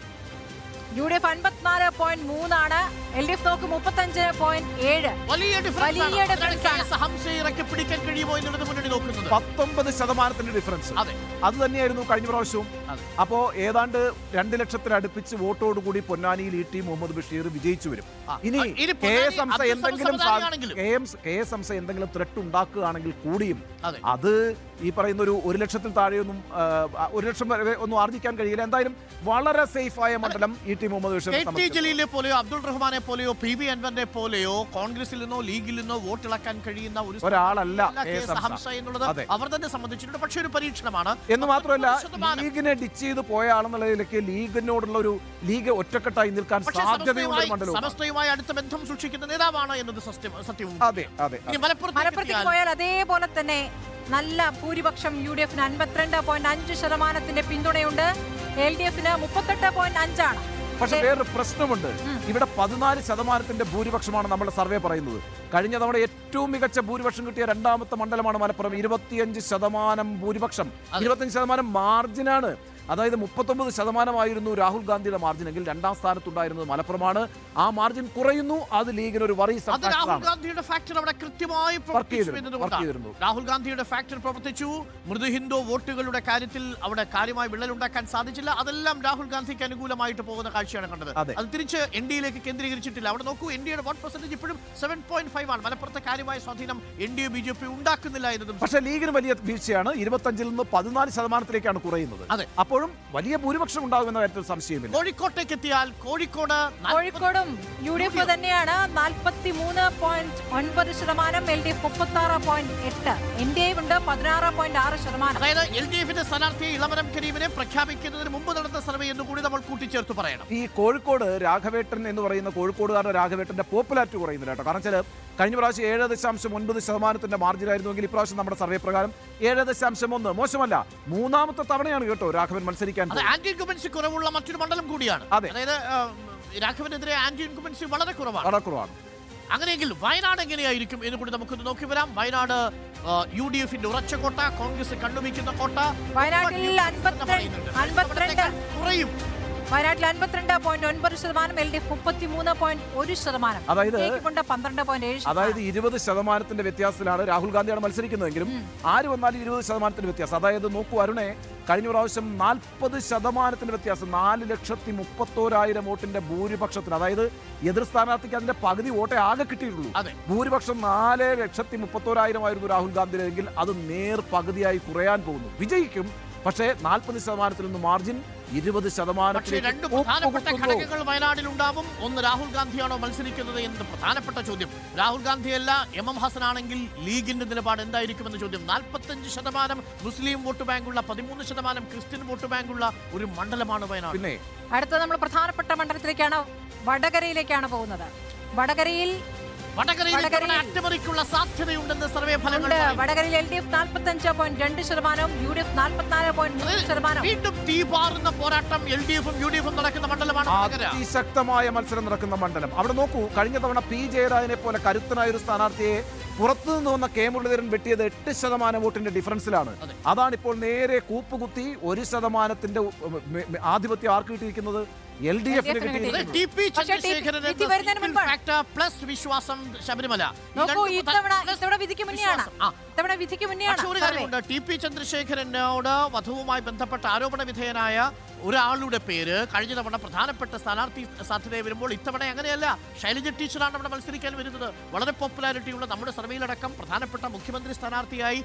യു ഡി എഫ് അൻപത്തിനാല് പോയിന്റ് മൂന്നാണ് എൽ ഡി എഫ് നോക്ക് മുപ്പത്തഞ്ച് പോയിന്റ് ഏഴ് വലിയ ഡിഫറൻസ് വലിയ difference ആണ്. ഹംസയെ ഇറക്കി പിടിക്കാൻ കഴിയുമോ എന്നുള്ളത് മുന്നണി നോക്കുന്നത് പത്തൊമ്പത് ശതമാനത്തിന്റെ ഡിഫറൻസ് അതെ അത് തന്നെയായിരുന്നു കഴിഞ്ഞ പ്രാവശ്യവും അതെ. അപ്പോ ഏതാണ്ട് രണ്ട് ലക്ഷത്തിനടുപ്പിച്ച് വോട്ടോടുകൂടി പൊന്നാനിയിൽ ഇ ടി മുഹമ്മദ് ബഷീർ വിജയിച്ചു വരും ആ, ഇനി ഇനി കെ പൊന്നാനി എസ് ഹംസ അബ്ദുൾ എന്തെങ്കിലും സമദ് സമദാനിയാണെങ്കിലും. K M K S Hamza എന്തെങ്കിലും ത്രെട്ട് ഉണ്ടാക്കുകയാണെങ്കിൽ കൂടിയും അതെ അത് ഈ പറയുന്ന ഒരു ഒരു ലക്ഷത്തിൽ താഴെയൊന്നും ആ, ഒരു ലക്ഷം വരെ ഒന്നും ആർജിക്കാൻ കഴിയില്ല എന്തായാലും വളരെ സേഫ് ആയ മണ്ഡലം ഇ ടി മുഹമ്മദ് കെ ബഷീറിനെ ടി സംബന്ധിച്ചിടത്തോളം. ജലീലിനെ പോലെയോ അബ്ദുൾ റഹ്മാനെ പോലെയോ പി വി അൻവറിനെ പോലെയോ കോൺഗ്രസിൽ നിന്നോ ലീഗിൽ നിന്നോ വോട്ടിളക്കാൻ കഴിയുന്ന ഒരു ഒരാളല്ല അല്ല K K S S Hamza. Hamza എന്നുള്ളത് അതെ. അവർ തന്നെ സംബന്ധിച്ചിട്ടുണ്ട് പക്ഷേ ഒരു പരീക്ഷണമാണ് എന്ന് മാത്രമല്ല ശതമാനം. ലീഗിനെ ഡിച്ച് ചെയ്ത് പോയ ആളെന്നുള്ള നിലയ്ക്ക് ലീഗിനോടുള്ള ഒരു ലീഗ് ഒറ്റക്കെട്ടായി നിൽക്കാൻ പക്ഷേ സാധ്യതയുള്ള ഒരു സമസ്തയുമായി മണ്ഡലവും സമസ്തയുമായി അടുത്ത ബന്ധം സൂക്ഷിക്കുന്ന നേതാവാണ് എന്നത് സത്യം സത്യവും അതെ അതെ ഇനി മലപ്പുറത്തേക്ക് മലപ്പുറത്തേക്ക് എത്തിയാൽ പോയാൽ അതേപോലെ തന്നെ നല്ല ഭൂരിപക്ഷം യു ഡി എഫിന് അൻപത്തിരണ്ട് പോയിന്റ് അഞ്ച് ശതമാനത്തിന്റെ പിന്തുണയുണ്ട് എൽ ഡി എഫിന് മുപ്പത്തെട്ട് പോയിന്റ് അഞ്ചാണ് പക്ഷെ അതെ. വേറൊരു പ്രശ്നമുണ്ട് ഇവിടെ പതിനാല് ശതമാനത്തിന്റെ ഭൂരിപക്ഷമാണ് നമ്മുടെ സർവേ പറയുന്നത് കഴിഞ്ഞ തവണ ഏറ്റവും മികച്ച ഭൂരിപക്ഷം കിട്ടിയ രണ്ടാമത്തെ മണ്ഡലമാണ് മലപ്പുറം ഇരുപത്തിയഞ്ച് ശതമാനം ഭൂരിപക്ഷം ഇരുപത്തിയഞ്ച് ശതമാനം മാർജിനാണ് അതായത് മുപ്പത്തൊമ്പത് ശതമാനമായിരുന്നു രാഹുൽ ഗാന്ധിയുടെ മാർജിൻ എങ്കിൽ രണ്ടാം സ്ഥാനത്തുണ്ടായിരുന്നത് മലപ്പുറമാണ് ആ മാർജിൻ കുറയുന്നു അത് ലീഗിന് ഒരു വറി അത് രാഹുൽ ഗാന്ധിയുടെ ഫാക്ടർ അവിടെ കൃത്യമായി പ്രവർത്തിച്ചു ചെയ്തിരുന്നു, എന്നതുകൊണ്ടാണ്. work ചെയ്തിരുന്നു. രാഹുൽ ഗാന്ധിയുടെ ഫാക്ടർ പ്രവർത്തിച്ചു മൃദു ഹിന്ദു വോട്ടുകളുടെ കാര്യത്തിൽ അവിടെ കാര്യമായി വിള്ളലുണ്ടാക്കാൻ സാധിച്ചില്ല അതെല്ലാം രാഹുൽ ഗാന്ധിക്ക് അനുകൂലമായിട്ട് പോകുന്ന കാഴ്ചയാണ് കണ്ടത് അതെ. അത് തിരിച്ച് എൻ ഡിയിലേക്ക് കേന്ദ്രീകരിച്ചിട്ടില്ല അവിടെ നോക്കൂ എൻ ഡിയുടെ വോട്ട് പെർസെന്റേജ് ഇപ്പോഴും സെവൻ പോയിന്റ് ഫൈവ് ആണ് മലപ്പുറത്തെ കാര്യമായ സ്വാധീനം N D A B J P ഉണ്ടാക്കുന്നില്ല എന്നതും പക്ഷേ ലീഗിന് വലിയ വീഴ്ചയാണ് ഇരുപത്തഞ്ചിൽ നിന്ന് പതിനാല് ശതമാനത്തിലേക്കാണ് കുറയുന്നത് അതെ. അപ്പോഴും വലിയ ഭൂരിപക്ഷം ഉണ്ടാകുമെന്ന കാര്യത്തിൽ സംശയമില്ല കോഴിക്കോട്ടേക്ക് എത്തിയാൽ കോഴിക്കോട് നാൽപ്പത്തി- കോഴിക്കോടും യു ഡി എഫ് തന്നെയാണ് നാൽപ്പത്തി മൂന്ന് പോയിന്റ് ഒൻപത് ശതമാനം എൽ ഡി എഫ് മുപ്പത്തി ആറ് പോയിന്റ് എട്ട് എൻ ഡി എ ഉണ്ട് പതിനാറ് പോയിന്റ് ആറ് ശതമാനം അതായത് എൽ ഡി എഫിന്റെ സ്ഥാനാർത്ഥിയെ ഇളമരം കരീമിനെ പ്രഖ്യാപിക്കുന്നതിന് മുമ്പ് നടന്ന സർവേ എന്ന് കൂടി നമ്മൾ കൂട്ടിച്ചേർത്ത് പറയണം ഈ കോഴിക്കോട് രാഘവേട്ടൻ എന്ന് പറയുന്ന കോഴിക്കോടുകാരുടെ രാഘവേട്ടന്റെ പോപ്പുലാരിറ്റി കുറയുന്നില്ല കേട്ടോ കാരണം വെച്ചാൽ കഴിഞ്ഞ പ്രാവശ്യം ഏഴ് ദശാംശം ഒൻപത് ശതമാനത്തിന്റെ മാർജിൻ ആയിരുന്നുവെങ്കിൽ ഇപ്രാവശ്യം നമ്മുടെ സർവേ പ്രകാരം ഏഴ് ദശാംശം ഒന്ന് മോശമല്ല മൂന്നാമത്തെ തവണയാണ് കേട്ടോ രാഘവൻ മത്സരിക്കാൻ അത് പോകുന്നത്. ആന്റി ഇൻകുമൻസി കുറവുള്ള മറ്റൊരു മണ്ഡലം കൂടിയാണ് അതെ. അതായത് ആ, രാഘവനെതിരെ ആന്റി ഇൻകുമൻസി വളരെ കുറവാണ് വളരെ കുറവാണ് അങ്ങനെയെങ്കിൽ വയനാട് എങ്ങനെയായിരിക്കും എന്ന് കൂടി നമുക്കൊന്ന് നോക്കി വരാം വയനാട് യു ഡി എഫിന്റെ ഉറച്ച കോട്ട കോൺഗ്രസ് കണ്ടുവയ്ക്കുന്ന കോട്ട വയനാട്ടിൽ എന്ന് അൻപത്തിരണ്ട് പറയുന്നുണ്ട്. അൻപത്തിരണ്ട് കുറയും വയനാട്ടിൽ അൻപത്തിരണ്ട് പോയിന്റ് ഒൻപത് ശതമാനം എൽ ഡി എഫ് മുപ്പത്തി മൂന്ന് പോയിന്റ് ഒരു ശതമാനം അതായത് കൊണ്ട് പന്ത്രണ്ട് പോയിന്റ് ഏഴ് അതായത് ശതമാനം ഇരുപത് ശതമാനത്തിന്റെ വ്യത്യാസത്തിലാണ് രാഹുൽ ഗാന്ധിയാണ് മത്സരിക്കുന്നതെങ്കിലും ആര് വന്നാലും ഇരുപത് ശതമാനത്തിന്റെ വ്യത്യാസം അതായത് നോക്കൂ അരുണെ കഴിഞ്ഞ പ്രാവശ്യം നാൽപ്പത് ശതമാനത്തിന്റെ വ്യത്യാസം നാല് ലക്ഷത്തി മുപ്പത്തോരായിരം വോട്ടിന്റെ ഭൂരിപക്ഷത്തിന് അതായത് എതിർ സ്ഥാനാർത്ഥിക്ക് അതിന്റെ പകുതി വോട്ടേ ആകെ കിട്ടിയിട്ടുള്ളൂ അതെ ഭൂരിപക്ഷം നാല് ലക്ഷത്തി മുപ്പത്തോരായിരം ആയിരുന്നു രാഹുൽ ഗാന്ധിയെങ്കിൽ അത് നേർ പകുതിയായി കുറയാൻ പോകുന്നു വിജയിക്കും പക്ഷേ നാൽപ്പത് ശതമാനത്തിൽ നിന്ന് മാർജിൻ ഇരുപത് പക്ഷേ ശതമാനത്തിലേക്ക് രണ്ട് പ്രധാനപ്പെട്ട കൂപ്പുകുത്തുന്നു. ഘടകങ്ങൾ വയനാട്ടിൽ ഉണ്ടാവും ഒന്ന് രാഹുൽ ഗാന്ധിയാണോ മത്സരിക്കുന്നത് എന്നത് പ്രധാനപ്പെട്ട ചോദ്യം രാഹുൽ ഗാന്ധിയല്ല എം എം ഹസൻ ആണെങ്കിൽ ലീഗിന്റെ നിലപാട് എന്തായിരിക്കുമെന്ന ചോദ്യം നാൽപ്പത്തഞ്ച് ശതമാനം മുസ്ലിം വോട്ട് ബാങ്കുള്ള പതിമൂന്ന് ശതമാനം ക്രിസ്ത്യൻ വോട്ട് ബാങ്കുള്ള ഒരു മണ്ഡലമാണ് വയനാട് പിന്നെ അടുത്ത നമ്മൾ പ്രധാനപ്പെട്ട മണ്ഡലത്തിലേക്കാണ് വടകരയിലേക്കാണ് പോകുന്നത് വടകരയിൽ വടകരയിൽ വടകരയിൽ- ഇത്തവണ അട്ടിമറിക്കുള്ള സാധ്യതയുണ്ടെന്ന് സർവേ ഫലങ്ങൾ ഉണ്ട് പറയുന്നു. വടകരയിൽ എൽ ഡി എഫ് നാൽപ്പത്തഞ്ച് പോയിന്റ് രണ്ട് ശതമാനവും യു ഡി എഫ് നാൽപ്പത്തിനാല് പോയിന്റ് മൂന്ന് ശതമാനം വീണ്ടും തീപാറുന്ന പോരാട്ടം എൽ ഡി എഫും യു ഡി എഫും നടക്കുന്ന മണ്ഡലമാണ് വടകര അതിശക്തമായ മത്സരം നടക്കുന്ന മണ്ഡലം അവിടെ നോക്കൂ കഴിഞ്ഞ തവണ പി ജയരാജനെ പോലെ കരുത്തനായ ഒരു സ്ഥാനാർത്ഥിയെ പുറത്തു നിന്ന് വന്ന കെ മുരളീധരൻ വെട്ടിയത് എട്ട് ശതമാനം വോട്ടിന്റെ ഡിഫറൻസിലാണ് അതെ. അതാണ് ഇപ്പോൾ നേരെ കൂപ്പുകുത്തി ഒരു ശതമാനത്തിന്റെ ഉ- മെ- മെ- ആധിപത്യം ആർക്ക് കിട്ടിയിരിക്കുന്നത് എൽ ഡി എഫിന് LDF ന് അത് കിട്ടിയിരിക്കുന്നത് ടി പി പക്ഷേ ടി- ചന്ദ്രശേഖരൻ വിധി എന്ന വരുന്നതിന് single മുൻപാണ്. factor പ്ലസ് വിശ്വാസം ശബരിമല ഈ നോക്കൂ രണ്ട് ഇത്തവണ plus ഇത്തവണ വിധിക്ക് മുന്നെയാണ് വിശ്വാസം. ആ, ഇത്തവണ വിധിക്ക് മുന്നെയാണ് പക്ഷേ ഒരു സർവേ. കാര്യമുണ്ട് ടി പി ചന്ദ്രശേഖരനോട് വധുവുമായി ബന്ധപ്പെട്ട ആരോപണ വിധേയനായ ഒരാളുടെ പേര് കഴിഞ്ഞ തവണ പ്രധാനപ്പെട്ട സ്ഥാനാർത്ഥി സാധ്യതയെ വരുമ്പോൾ ഇത്തവണ അങ്ങനെയല്ല ശൈലജ ടീച്ചറാണ് അവിടെ മത്സരിക്കാൻ വരുന്നത് വളരെ പോപ്പുലാരിറ്റി ഉള്ള നമ്മുടെ സർവേയിലടക്കം പ്രധാനപ്പെട്ട മുഖ്യമന്ത്രി സ്ഥാനാർത്ഥിയായി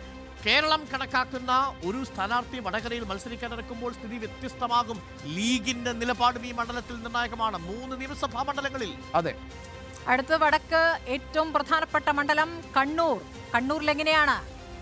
കേരളം കണക്കാക്കുന്ന ഒരു സ്ഥാനാർത്ഥി വടകരയിൽ മത്സരിക്കാൻ ഇറക്കുമ്പോൾ സ്ഥിതി വ്യത്യസ്തമാകും ലീഗിന്റെ നിലപാടും ഈ മണ്ഡലത്തിൽ നിർണായകമാണ് മൂന്ന് നിയമസഭാ മണ്ഡലങ്ങളിൽ അതെ അടുത്ത വടക്ക് ഏറ്റവും പ്രധാനപ്പെട്ട മണ്ഡലം കണ്ണൂർ കണ്ണൂരിൽ എങ്ങനെയാണ്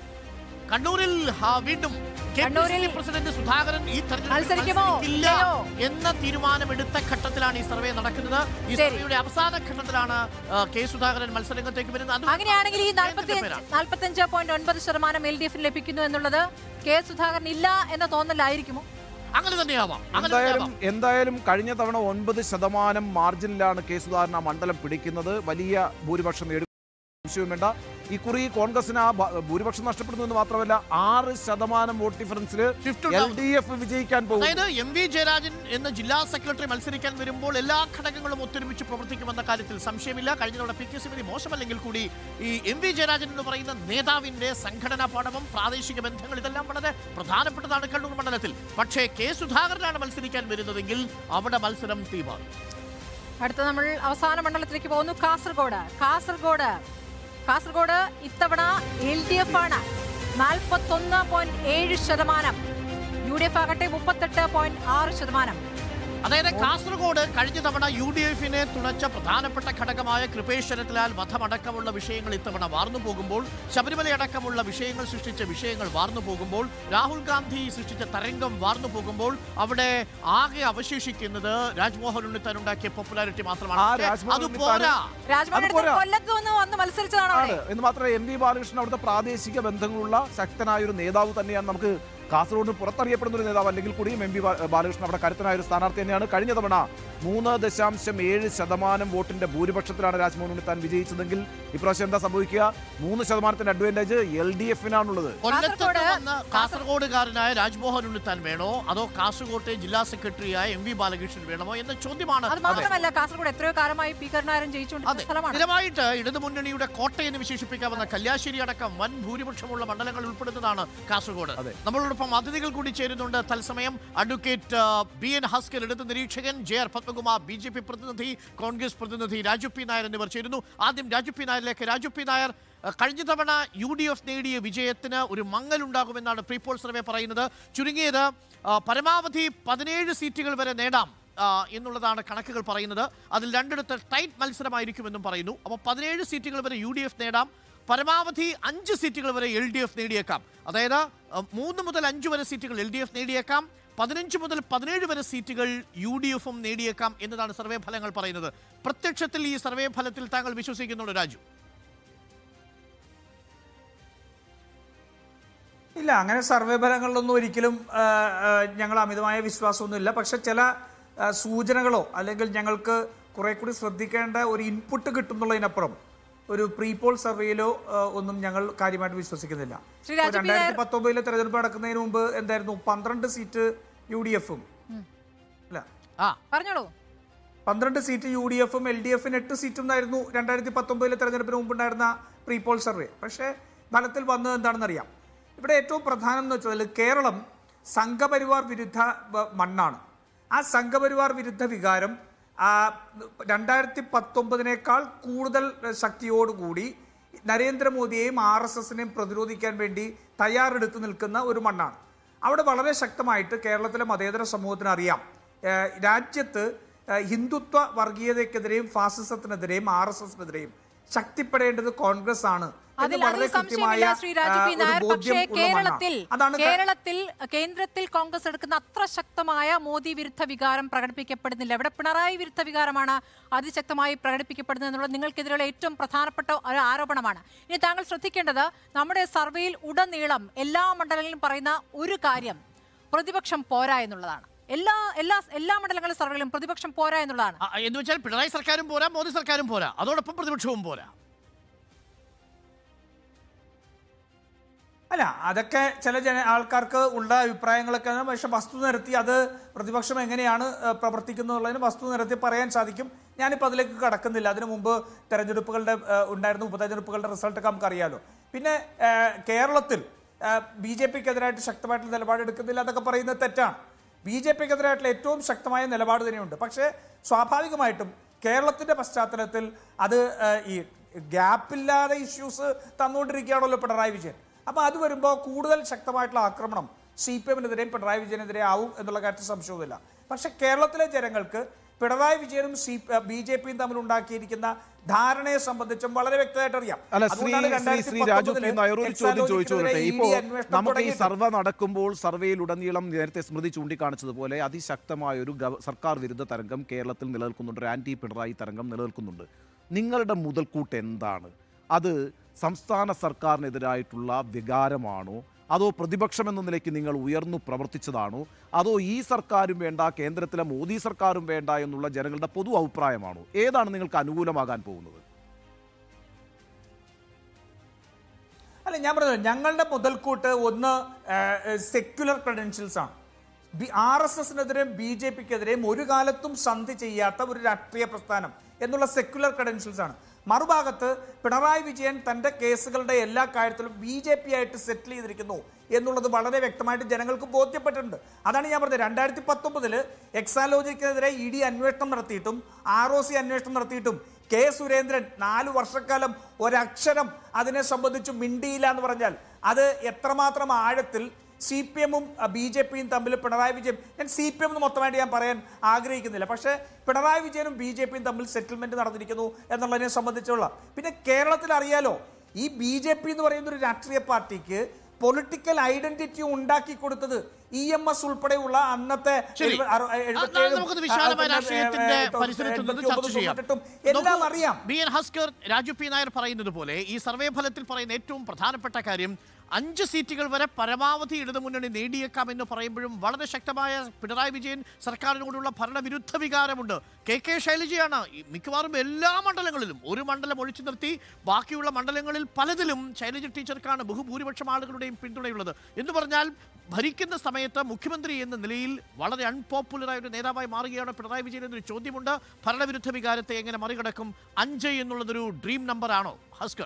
കണ്ണൂരിൽ ആ, വീണ്ടും കെ പി സി സി കണ്ണൂരിൽ പ്രസിഡന്റ് സുധാകരൻ ഈ തെരഞ്ഞെടുപ്പിൽ മത്സരിക്കുമോ? മത്സരിക്കില്ല ഇല്ലയോ? എന്ന തീരുമാനമെടുത്ത ഘട്ടത്തിലാണ് ഈ സർവേ നടക്കുന്നത് ഈ ശരി. സർവേയുടെ അവസാന ഘട്ടത്തിലാണ് ആ, കെ സുധാകരൻ മത്സരരംഗത്തേക്ക് വരുന്നത് അത് അങ്ങനെയാണെങ്കിൽ ഈ നാൽപ്പത്തി കേന്ദ്രത്തിന്റെ പേരാണ്. നാൽപ്പത്തഞ്ച് പോയിന്റ് ഒൻപത് ശതമാനം എൽ ഡി എഫിന് ലഭിക്കുന്നു എന്നുള്ളത് കെ സുധാകരൻ ഇല്ല എന്ന തോന്നലായിരിക്കുമോ അങ്ങനെ തന്നെയാവാം അങ്ങനെ എന്തായാലും തന്നെയാവാം എന്തായാലും കഴിഞ്ഞ തവണ ഒൻപത് ശതമാനം മാർജിനിലാണ് കെ സുധാകരൻ ആ മണ്ഡലം പിടിക്കുന്നത് വലിയ ഭൂരിപക്ഷം നേടും സംശയവും വേണ്ട ഇക്കുറി കോൺഗ്രസിന് ആ ഭ- ഭൂരിപക്ഷം നഷ്ടപ്പെടുന്നു എന്ന് മാത്രമല്ല ആറ് ശതമാനം വോട്ട് ഡിഫറൻസിൽ Shift എൽ ഉണ്ടാവും. ഡി എഫ് വിജയിക്കാൻ പോകും അതായത് എം വി ജയരാജൻ എന്ന ജില്ലാ സെക്രട്ടറി മത്സരിക്കാൻ വരുമ്പോൾ എല്ലാ ഘടകങ്ങളും ഒത്തൊരുമിച്ച് പ്രവർത്തിക്കുമെന്ന കാര്യത്തിൽ സംശയമില്ല കഴിഞ്ഞ തവണ പി കെ സമിതി മോശമല്ലെങ്കിൽ കൂടി ഈ എം വി ജയരാജൻ എന്ന് പറയുന്ന നേതാവിന്റെ സംഘടനാ പാഠവും പ്രാദേശിക ബന്ധങ്ങൾ ഇതെല്ലാം വളരെ പ്രധാനപ്പെട്ടതാണ് കണ്ണൂർ മണ്ഡലത്തിൽ പക്ഷേ കെ സുധാകരനാണ് മത്സരിക്കാൻ വരുന്നതെങ്കിൽ അവിടെ മത്സരം തീമാറും അടുത്ത നമ്മൾ അവസാന മണ്ഡലത്തിലേക്ക് പോകുന്നു കാസർഗോഡ് കാസർഗോഡ് കാസർഗോഡ് ഇത്തവണ എൽ ഡി എഫ് ആണ് നാൽപ്പത്തൊന്ന് പോയിന്റ് ഏഴ് ശതമാനം യു ഡി എഫ് ആകട്ടെ മുപ്പത്തെട്ട് പോയിന്റ് ആറ് ശതമാനം അതായത് കാസർഗോഡ് കഴിഞ്ഞ തവണ യു ഡി എഫിനെ തുണച്ച പ്രധാനപ്പെട്ട ഘടകമായ കൃപേഷ് ശരത്ലാൽ വധമടക്കമുള്ള വിഷയങ്ങൾ ഇത്തവണ വാർന്നു പോകുമ്പോൾ ശബരിമലയടക്കമുള്ള വിഷയങ്ങൾ സൃഷ്ടിച്ച വിഷയങ്ങൾ വാർന്നു പോകുമ്പോൾ രാഹുൽ ഗാന്ധി സൃഷ്ടിച്ച തരംഗം വാർന്നു പോകുമ്പോൾ അവിടെ ആകെ അവശേഷിക്കുന്നത് രാജ്മോഹൻ ഉണ്ണിത്താൻ ഉണ്ടാക്കിയ പോപ്പുലാരിറ്റി മാത്രമാണ് ആ പക്ഷേ രാജ്മോഹൻ അത് ഉണ്ണിത്താൻ- പോരാ രാജ്മോഹൻ അത് പോരാ. കൊല്ലത്ത് വന്ന് വന്ന് മത്സരിച്ചതാണ് ആണ് അവിടെ എന്ന് മാത്രമല്ല എം വി ബാലകൃഷ്ണൻ അവിടുത്തെ പ്രാദേശിക ബന്ധങ്ങളുള്ള ശക്തനായ ഒരു നേതാവ് തന്നെയാണ് നമുക്ക് കാസർഗോഡ് പുറത്തറിയപ്പെടുന്ന ഒരു നേതാവ് അല്ലെങ്കിൽ കൂടിയും എം വി ബാലകൃഷ്ണൻ അവിടെ കരുത്തനായ ഒരു സ്ഥാനാർത്ഥി തന്നെയാണ് കഴിഞ്ഞ തവണ മൂന്ന് ദശാംശം ഏഴ് ശതമാനം വോട്ടിന്റെ ഭൂരിപക്ഷത്തിലാണ് രാജ്മോഹൻ ഉണ്ണിത്താൻ വിജയിച്ചതെങ്കിൽ ഇപ്രാവശ്യം എന്താ സംഭവിക്കുക മൂന്ന് ശതമാനത്തിന്റെ അഡ്വാൻറ്റേജ് എൽ ഡി എഫിനാണുള്ളത് കൊല്ലത്ത് കാസർഗോഡ്- വന്ന കാസർഗോഡുകാരനായ രാജ്മോഹൻ ഉണ്ണിത്താൻ വേണോ അതോ കാസർഗോട്ടെ ജില്ലാ സെക്രട്ടറിയായ എം വി ബാലകൃഷ്ണൻ വേണമോ എന്ന ചോദ്യമാണ് അത് മാത്രമല്ല കാസർഗോഡ് എത്രയോ കാലമായി പി കരുണാകരൻ അതെ ജയിച്ചുകൊണ്ടിരിക്കുന്ന സ്ഥലമാണ് സ്ഥിരമായിട്ട് ഇടതുമുന്നണിയുടെ കോട്ട എന്ന് വിശേഷിപ്പിക്കാവുന്ന കല്യാശ്ശേരി അടക്കം വൻ ഭൂരിപക്ഷമുള്ള മണ്ഡലങ്ങൾ ഉൾപ്പെടുന്നതാണ് കാസർഗോഡ് അതെ. നമ്മളോടൊപ്പം അതിഥികൾ കൂടി ചേരുന്നുണ്ട് തത്സമയം അഡ്വക്കേറ്റ് ആ, ബി എൻ ഹസ്കർ ഇടത് നിരീക്ഷകൻ J R Padmakumar B J P പ്രതിനിധി കോൺഗ്രസ് പ്രതിനിധി രാജു പി നായർ എന്നിവർ ചേരുന്നു ആദ്യം രാജു പി നായരിലേക്ക് രാജു പി നായർ ആ, കഴിഞ്ഞ തവണ യു ഡി എഫ് നേടിയ വിജയത്തിന് ഒരു മങ്ങലുണ്ടാകുമെന്നാണ് പ്രീപോൾ സർവേ പറയുന്നത് ചുരുങ്ങിയത് ആ, പരമാവധി പതിനേഴ് സീറ്റുകൾ വരെ നേടാം ആ, എന്നുള്ളതാണ് കണക്കുകൾ പറയുന്നത് അതിൽ രണ്ടിടത്ത് ടൈറ്റ് മത്സരമായിരിക്കുമെന്നും പറയുന്നു അപ്പോൾ പതിനേഴ് സീറ്റുകൾ വരെ യു ഡി എഫ് നേടാം പരമാവധി അഞ്ച് സീറ്റുകൾ വരെ എൽ ഡി എഫ് നേടിയേക്കാം അതായത് ആ, മൂന്ന് മുതൽ അഞ്ച് വരെ സീറ്റുകൾ എൽ ഡി എഫ് നേടിയേക്കാം പതിനഞ്ച് മുതൽ പതിനേഴ് വരെ സീറ്റുകൾ യു ഡി എഫും നേടിയേക്കാം എന്നതാണ് സർവേ ഫലങ്ങൾ പറയുന്നത് പ്രത്യക്ഷത്തിൽ ഈ സർവേ ഫലത്തിൽ താങ്കൾ വിശ്വസിക്കുന്നുണ്ട് രാജു ഇല്ല അങ്ങനെ സർവേ ഫലങ്ങളിലൊന്നും ഒരിക്കലും ആ, ആ, ഞങ്ങൾ അമിതമായ വിശ്വാസമൊന്നുമില്ല പക്ഷെ ചില ആ, സൂചനകളോ അല്ലെങ്കിൽ ഞങ്ങൾക്ക് കുറെ കൂടി ശ്രദ്ധിക്കേണ്ട ഒരു ഇൻപുട്ട് കിട്ടുന്നുള്ളതിനപ്പുറം ഒരു പ്രീപോൾ സർവേയിലോ ആ, ഒന്നും ഞങ്ങൾ കാര്യമായിട്ട് വിശ്വസിക്കുന്നില്ല ശ്രീ രാജു പി. നായർ- രണ്ടായിരത്തി പത്തൊമ്പതിലെ തെരഞ്ഞെടുപ്പ് നടക്കുന്നതിന് മുമ്പ് എന്തായിരുന്നു പന്ത്രണ്ട് സീറ്റ് യു ഡി എഫും അല്ല ആ പറഞ്ഞോളൂ പന്ത്രണ്ട് സീറ്റ് യു ഡി എഫും എൽ ഡി എഫിന് എട്ട് സീറ്റും എന്നായിരുന്നു രണ്ടായിരത്തി പത്തൊമ്പതിലെ തെരഞ്ഞെടുപ്പിന് മുമ്പുണ്ടായിരുന്ന പ്രീപോൾ സർവേ പക്ഷേ ഫലത്തിൽ വന്നത് എന്താണെന്നറിയാം ഇവിടെ ഏറ്റവും പ്രധാനം എന്ന് വെച്ചാൽ കേരളം സംഘപരിവാർ വിരുദ്ധ വ- മണ്ണാണ് ആ സംഘപരിവാർ വിരുദ്ധ വികാരം ആ, രണ്ടായിരത്തി പത്തൊമ്പതിനേക്കാൾ കൂടുതൽ ശക്തിയോടുകൂടി നരേന്ദ്രമോദിയെയും ആർ എസ് എസിനെയും പ്രതിരോധിക്കാൻ വേണ്ടി തയ്യാറെടുത്ത് നിൽക്കുന്ന ഒരു മണ്ണാണ് അവിടെ വളരെ ശക്തമായിട്ട് കേരളത്തിലെ മതേതര സമൂഹത്തിന് അറിയാം ഏഹ് രാജ്യത്ത് ഏഹ് ഹിന്ദുത്വ വർഗീയതയ്ക്കെതിരെയും ഫാസിസത്തിനെതിരെയും ആർ എസ് എസിനെതിരെയും ശക്തിപ്പെടേണ്ടത് കോൺഗ്രസ് ആണ് എന്ന് അതിൽ വളരെ അതിൽ സംശയമില്ല കൃത്യമായ, ശ്രീ രാജു പി ആ, ഒരു നായർ ബോധ്യം പക്ഷേ ഉള്ള മണ്ണാണ്. കേരളത്തിൽ അതാണ് ക- കേരളത്തിൽ കേന്ദ്രത്തിൽ കോൺഗ്രസ് എടുക്കുന്ന അത്ര ശക്തമായ മോദി വിരുദ്ധ വികാരം പ്രകടിപ്പിക്കപ്പെടുന്നില്ല ഇവിടെ പിണറായി വിരുദ്ധ വികാരമാണ് അതിശക്തമായി പ്രകടിപ്പിക്കപ്പെടുന്നത് എന്നുള്ളത് നിങ്ങൾക്കെതിരെയുള്ള ഏറ്റവും പ്രധാനപ്പെട്ട ഒരു ആരോപണമാണ് ഇനി താങ്കൾ ശ്രദ്ധിക്കേണ്ടത് നമ്മുടെ സർവേയിൽ ഉടനീളം എല്ലാ മണ്ഡലങ്ങളിലും പറയുന്ന ഒരു കാര്യം പ്രതിപക്ഷം പോരാ എന്നുള്ളതാണ് എല്ലാ എല്ലാ എല്ലാ മണ്ഡലങ്ങളിലും സർവേയിലും പ്രതിപക്ഷം പോരാ എന്നുള്ളതാണ് ആ, എന്ന് വെച്ചാൽ പിണറായി സർക്കാരും പോരാ മോദി സർക്കാരും പോരാ അതോടൊപ്പം പ്രതിപക്ഷവും പോരാ അല്ല അതൊക്കെ ചില ജന ആൾക്കാർക്ക് ഉള്ള അഭിപ്രായങ്ങളൊക്കെ ആണ്. പക്ഷെ വസ്തു നിരത്തി അത് പ്രതിപക്ഷം എങ്ങനെയാണ് ഏഹ്, പ്രവർത്തിക്കുന്നുള്ളതിന് വസ്തു നിരത്തി പറയാൻ സാധിക്കും ഞാനിപ്പോൾ അതിലേക്ക് കടക്കുന്നില്ല അതിനു മുമ്പ് തെരഞ്ഞെടുപ്പുകളുടെ ഏഹ്, ഉണ്ടായിരുന്ന ഉപതെരഞ്ഞെടുപ്പുകളുടെ റിസൾട്ടൊക്കെ നമുക്കറിയാലോ പിന്നെ ഏഹ്, കേരളത്തിൽ ബി ജെ പിക്കെതിരായിട്ട് ശക്തമായിട്ടുള്ള നിലപാടെടുക്കുന്നില്ല അതൊക്കെ പറയുന്നത് തെറ്റാണ് ബി ജെ പിക്കെതിരായിട്ടുള്ള ഏറ്റവും ശക്തമായ നിലപാട് തന്നെയുണ്ട് പക്ഷേ സ്വാഭാവികമായിട്ടും കേരളത്തിന്റെ പശ്ചാത്തലത്തിൽ അത് ഏഹ്, ഈ ഗ്യാപ്പില്ലാതെ ഇഷ്യൂസ് തന്നുകൊണ്ടിരിക്കുകയാണല്ലോ പിണറായി വിജയൻ അപ്പോൾ അത് വരുമ്പോൾ കൂടുതൽ ശക്തമായിട്ടുള്ള ആക്രമണം സി പി എമ്മിനെതിരെയും പിണറായി വിജയനെതിരെ ആവും എന്നുള്ള കാര്യത്തിൽ സംശയവുമില്ല പക്ഷെ കേരളത്തിലെ ജനങ്ങൾക്ക് പിണറായി വിജയനും സി ബി ജെ പിയും തമ്മിൽ ഉണ്ടാക്കിയിരിക്കുന്ന ധാരണയെ സംബന്ധിച്ചും വളരെ വ്യക്തമായിട്ട് അറിയാം അല്ല ശ്രീ അതുകൊണ്ടാണ് ശ്രീ ശ്രീ രാജു 2019 പി നായർ ഒരു ചോദ്യം ചോദിച്ചു എക്സാലോജിക്കിനെതിരെ വരട്ടെ ഇ ഇപ്പോ ഡി അന്വേഷണം നമുക്ക് ഈ തുടങ്ങിയിട്ടുണ്ട്. സർവേ നടക്കുമ്പോൾ സർവേയിലുടനീളം നേരത്തെ സ്മൃതി ചൂണ്ടിക്കാണിച്ചതുപോലെ അതിശക്തമായ ഒരു ഗവ- സർക്കാർ വിരുദ്ധ തരംഗം കേരളത്തിൽ നിലനിൽക്കുന്നുണ്ട് ഒരു ആന്റി പിണറായി തരംഗം നിലനിൽക്കുന്നുണ്ട് നിങ്ങളുടെ മുതൽക്കൂട്ട് എന്താണ് അത് സംസ്ഥാന സർക്കാരിനെതിരായിട്ടുള്ള വികാരമാണോ അതോ പ്രതിപക്ഷം എന്ന നിലയ്ക്ക് നിങ്ങൾ ഉയർന്നു പ്രവർത്തിച്ചതാണോ അതോ ഈ സർക്കാരും വേണ്ട കേന്ദ്രത്തിലെ മോദി സർക്കാരും വേണ്ട എന്നുള്ള ജനങ്ങളുടെ പൊതു അഭിപ്രായമാണോ ഏതാണ് നിങ്ങൾക്ക് അനുകൂലമാകാൻ പോകുന്നത് അല്ല ഞാൻ പറഞ്ഞത് ഞങ്ങളുടെ മുതൽക്കൂട്ട് ഒന്ന് സെക്യുലർ ക്രെഡൻഷ്യൽസ് ആണ് ആർ എസ് എസിനെതിരെയും ബി ജെ പിക്കെതിരെയും ഒരു കാലത്തും സന്ധി ചെയ്യാത്ത ഒരു രാഷ്ട്രീയ പ്രസ്ഥാനം എന്നുള്ള സെക്യുലർ ക്രെഡൻഷ്യൽസ് ആണ് മറുഭാഗത്ത് പിണറായി വിജയൻ തന്റെ കേസുകളുടെ എല്ലാ കാര്യത്തിലും ബി ജെ പി ആയിട്ട് സെറ്റിൽ ചെയ്തിരിക്കുന്നു എന്നുള്ളത് വളരെ വ്യക്തമായിട്ട് ജനങ്ങൾക്ക് ബോധ്യപ്പെട്ടിട്ടുണ്ട് അതാണ് ഞാൻ പറഞ്ഞത് രണ്ടായിരത്തി പത്തൊമ്പതില് എക്സാലോജിക്കെതിരെ ഇ ഡി അന്വേഷണം നടത്തിയിട്ടും ആർ ഒ സി അന്വേഷണം നടത്തിയിട്ടും കെ സുരേന്ദ്രൻ നാല് വർഷക്കാലം ഒരക്ഷരം അതിനെ സംബന്ധിച്ച് മിണ്ടിയില്ല എന്ന് പറഞ്ഞാൽ അത് എത്രമാത്രം ആഴത്തിൽ സി പി എമ്മും ബി ജെ പിയും തമ്മിൽ പിണറായി വിജയൻ ഞാൻ സി പി എം എന്ന് മൊത്തമായിട്ട് ഞാൻ പറയാൻ ആഗ്രഹിക്കുന്നില്ല പക്ഷേ പിണറായി വിജയനും ബി ജെ പിയും തമ്മിൽ സെറ്റിൽമെന്റ് നടന്നിരിക്കുന്നു എന്നുള്ളതിനെ സംബന്ധിച്ചുള്ള പിന്നെ കേരളത്തിൽ അറിയാലോ ഈ ബി ജെ പി എന്ന് പറയുന്ന ഒരു രാഷ്ട്രീയ പാർട്ടിക്ക് പൊളിറ്റിക്കൽ ഐഡന്റിറ്റി ഉണ്ടാക്കി കൊടുത്തത് ഇ എം എസ് ഉൾപ്പെടെയുള്ള അന്നത്തെ ശരി. എഴുപ- അറു- ആ, എഴുപത്തേഴും, നമുക്കത് വിശാലമായ ആ, രാഷ്ട്രീയത്തിന്റെ ഏ, ഏ, പരിസരത്ത് നിന്ന് എൺപത്തി ചർച്ച ഒമ്പത് ചെയ്യാം തൊട്ടിട്ടും എല്ലാം നോക്കൂ, അറിയാം B N Haskar Raju P Nair പറയുന്നത് പോലെ ഈ സർവേ ഫലത്തിൽ പറയുന്ന ഏറ്റവും പ്രധാനപ്പെട്ട കാര്യം അഞ്ച് സീറ്റുകൾ വരെ പരമാവധി ഇടതുമുന്നണി നേടിയേക്കാം എന്ന് പറയുമ്പോഴും വളരെ ശക്തമായ പിണറായി വിജയൻ സർക്കാരിനോടുള്ള ഭരണവിരുദ്ധ വികാരമുണ്ട് കെ കെ ശൈലജയാണ് ഈ മിക്കവാറും എല്ലാ മണ്ഡലങ്ങളിലും ഒരു മണ്ഡലം ഒഴിച്ചു നിർത്തി ബാക്കിയുള്ള മണ്ഡലങ്ങളിൽ പലതിലും ശൈലജ ടീച്ചർക്കാണ് ബഹുഭൂരിപക്ഷം ആളുകളുടെയും പിന്തുണയുള്ളത് എന്ന് പറഞ്ഞാൽ ഭരിക്കുന്ന സമയത്ത് മുഖ്യമന്ത്രി എന്ന നിലയിൽ വളരെ അൺപോപ്പുലറായ ഒരു നേതാവായി മാറുകയാണ് പിണറായി വിജയൻ എന്നൊരു ചോദ്യമുണ്ട് ഭരണവിരുദ്ധ വികാരത്തെ എങ്ങനെ മറികടക്കും അഞ്ച് എന്നുള്ളതൊരു ഡ്രീം നമ്പർ ആണോ ഹസ്കർ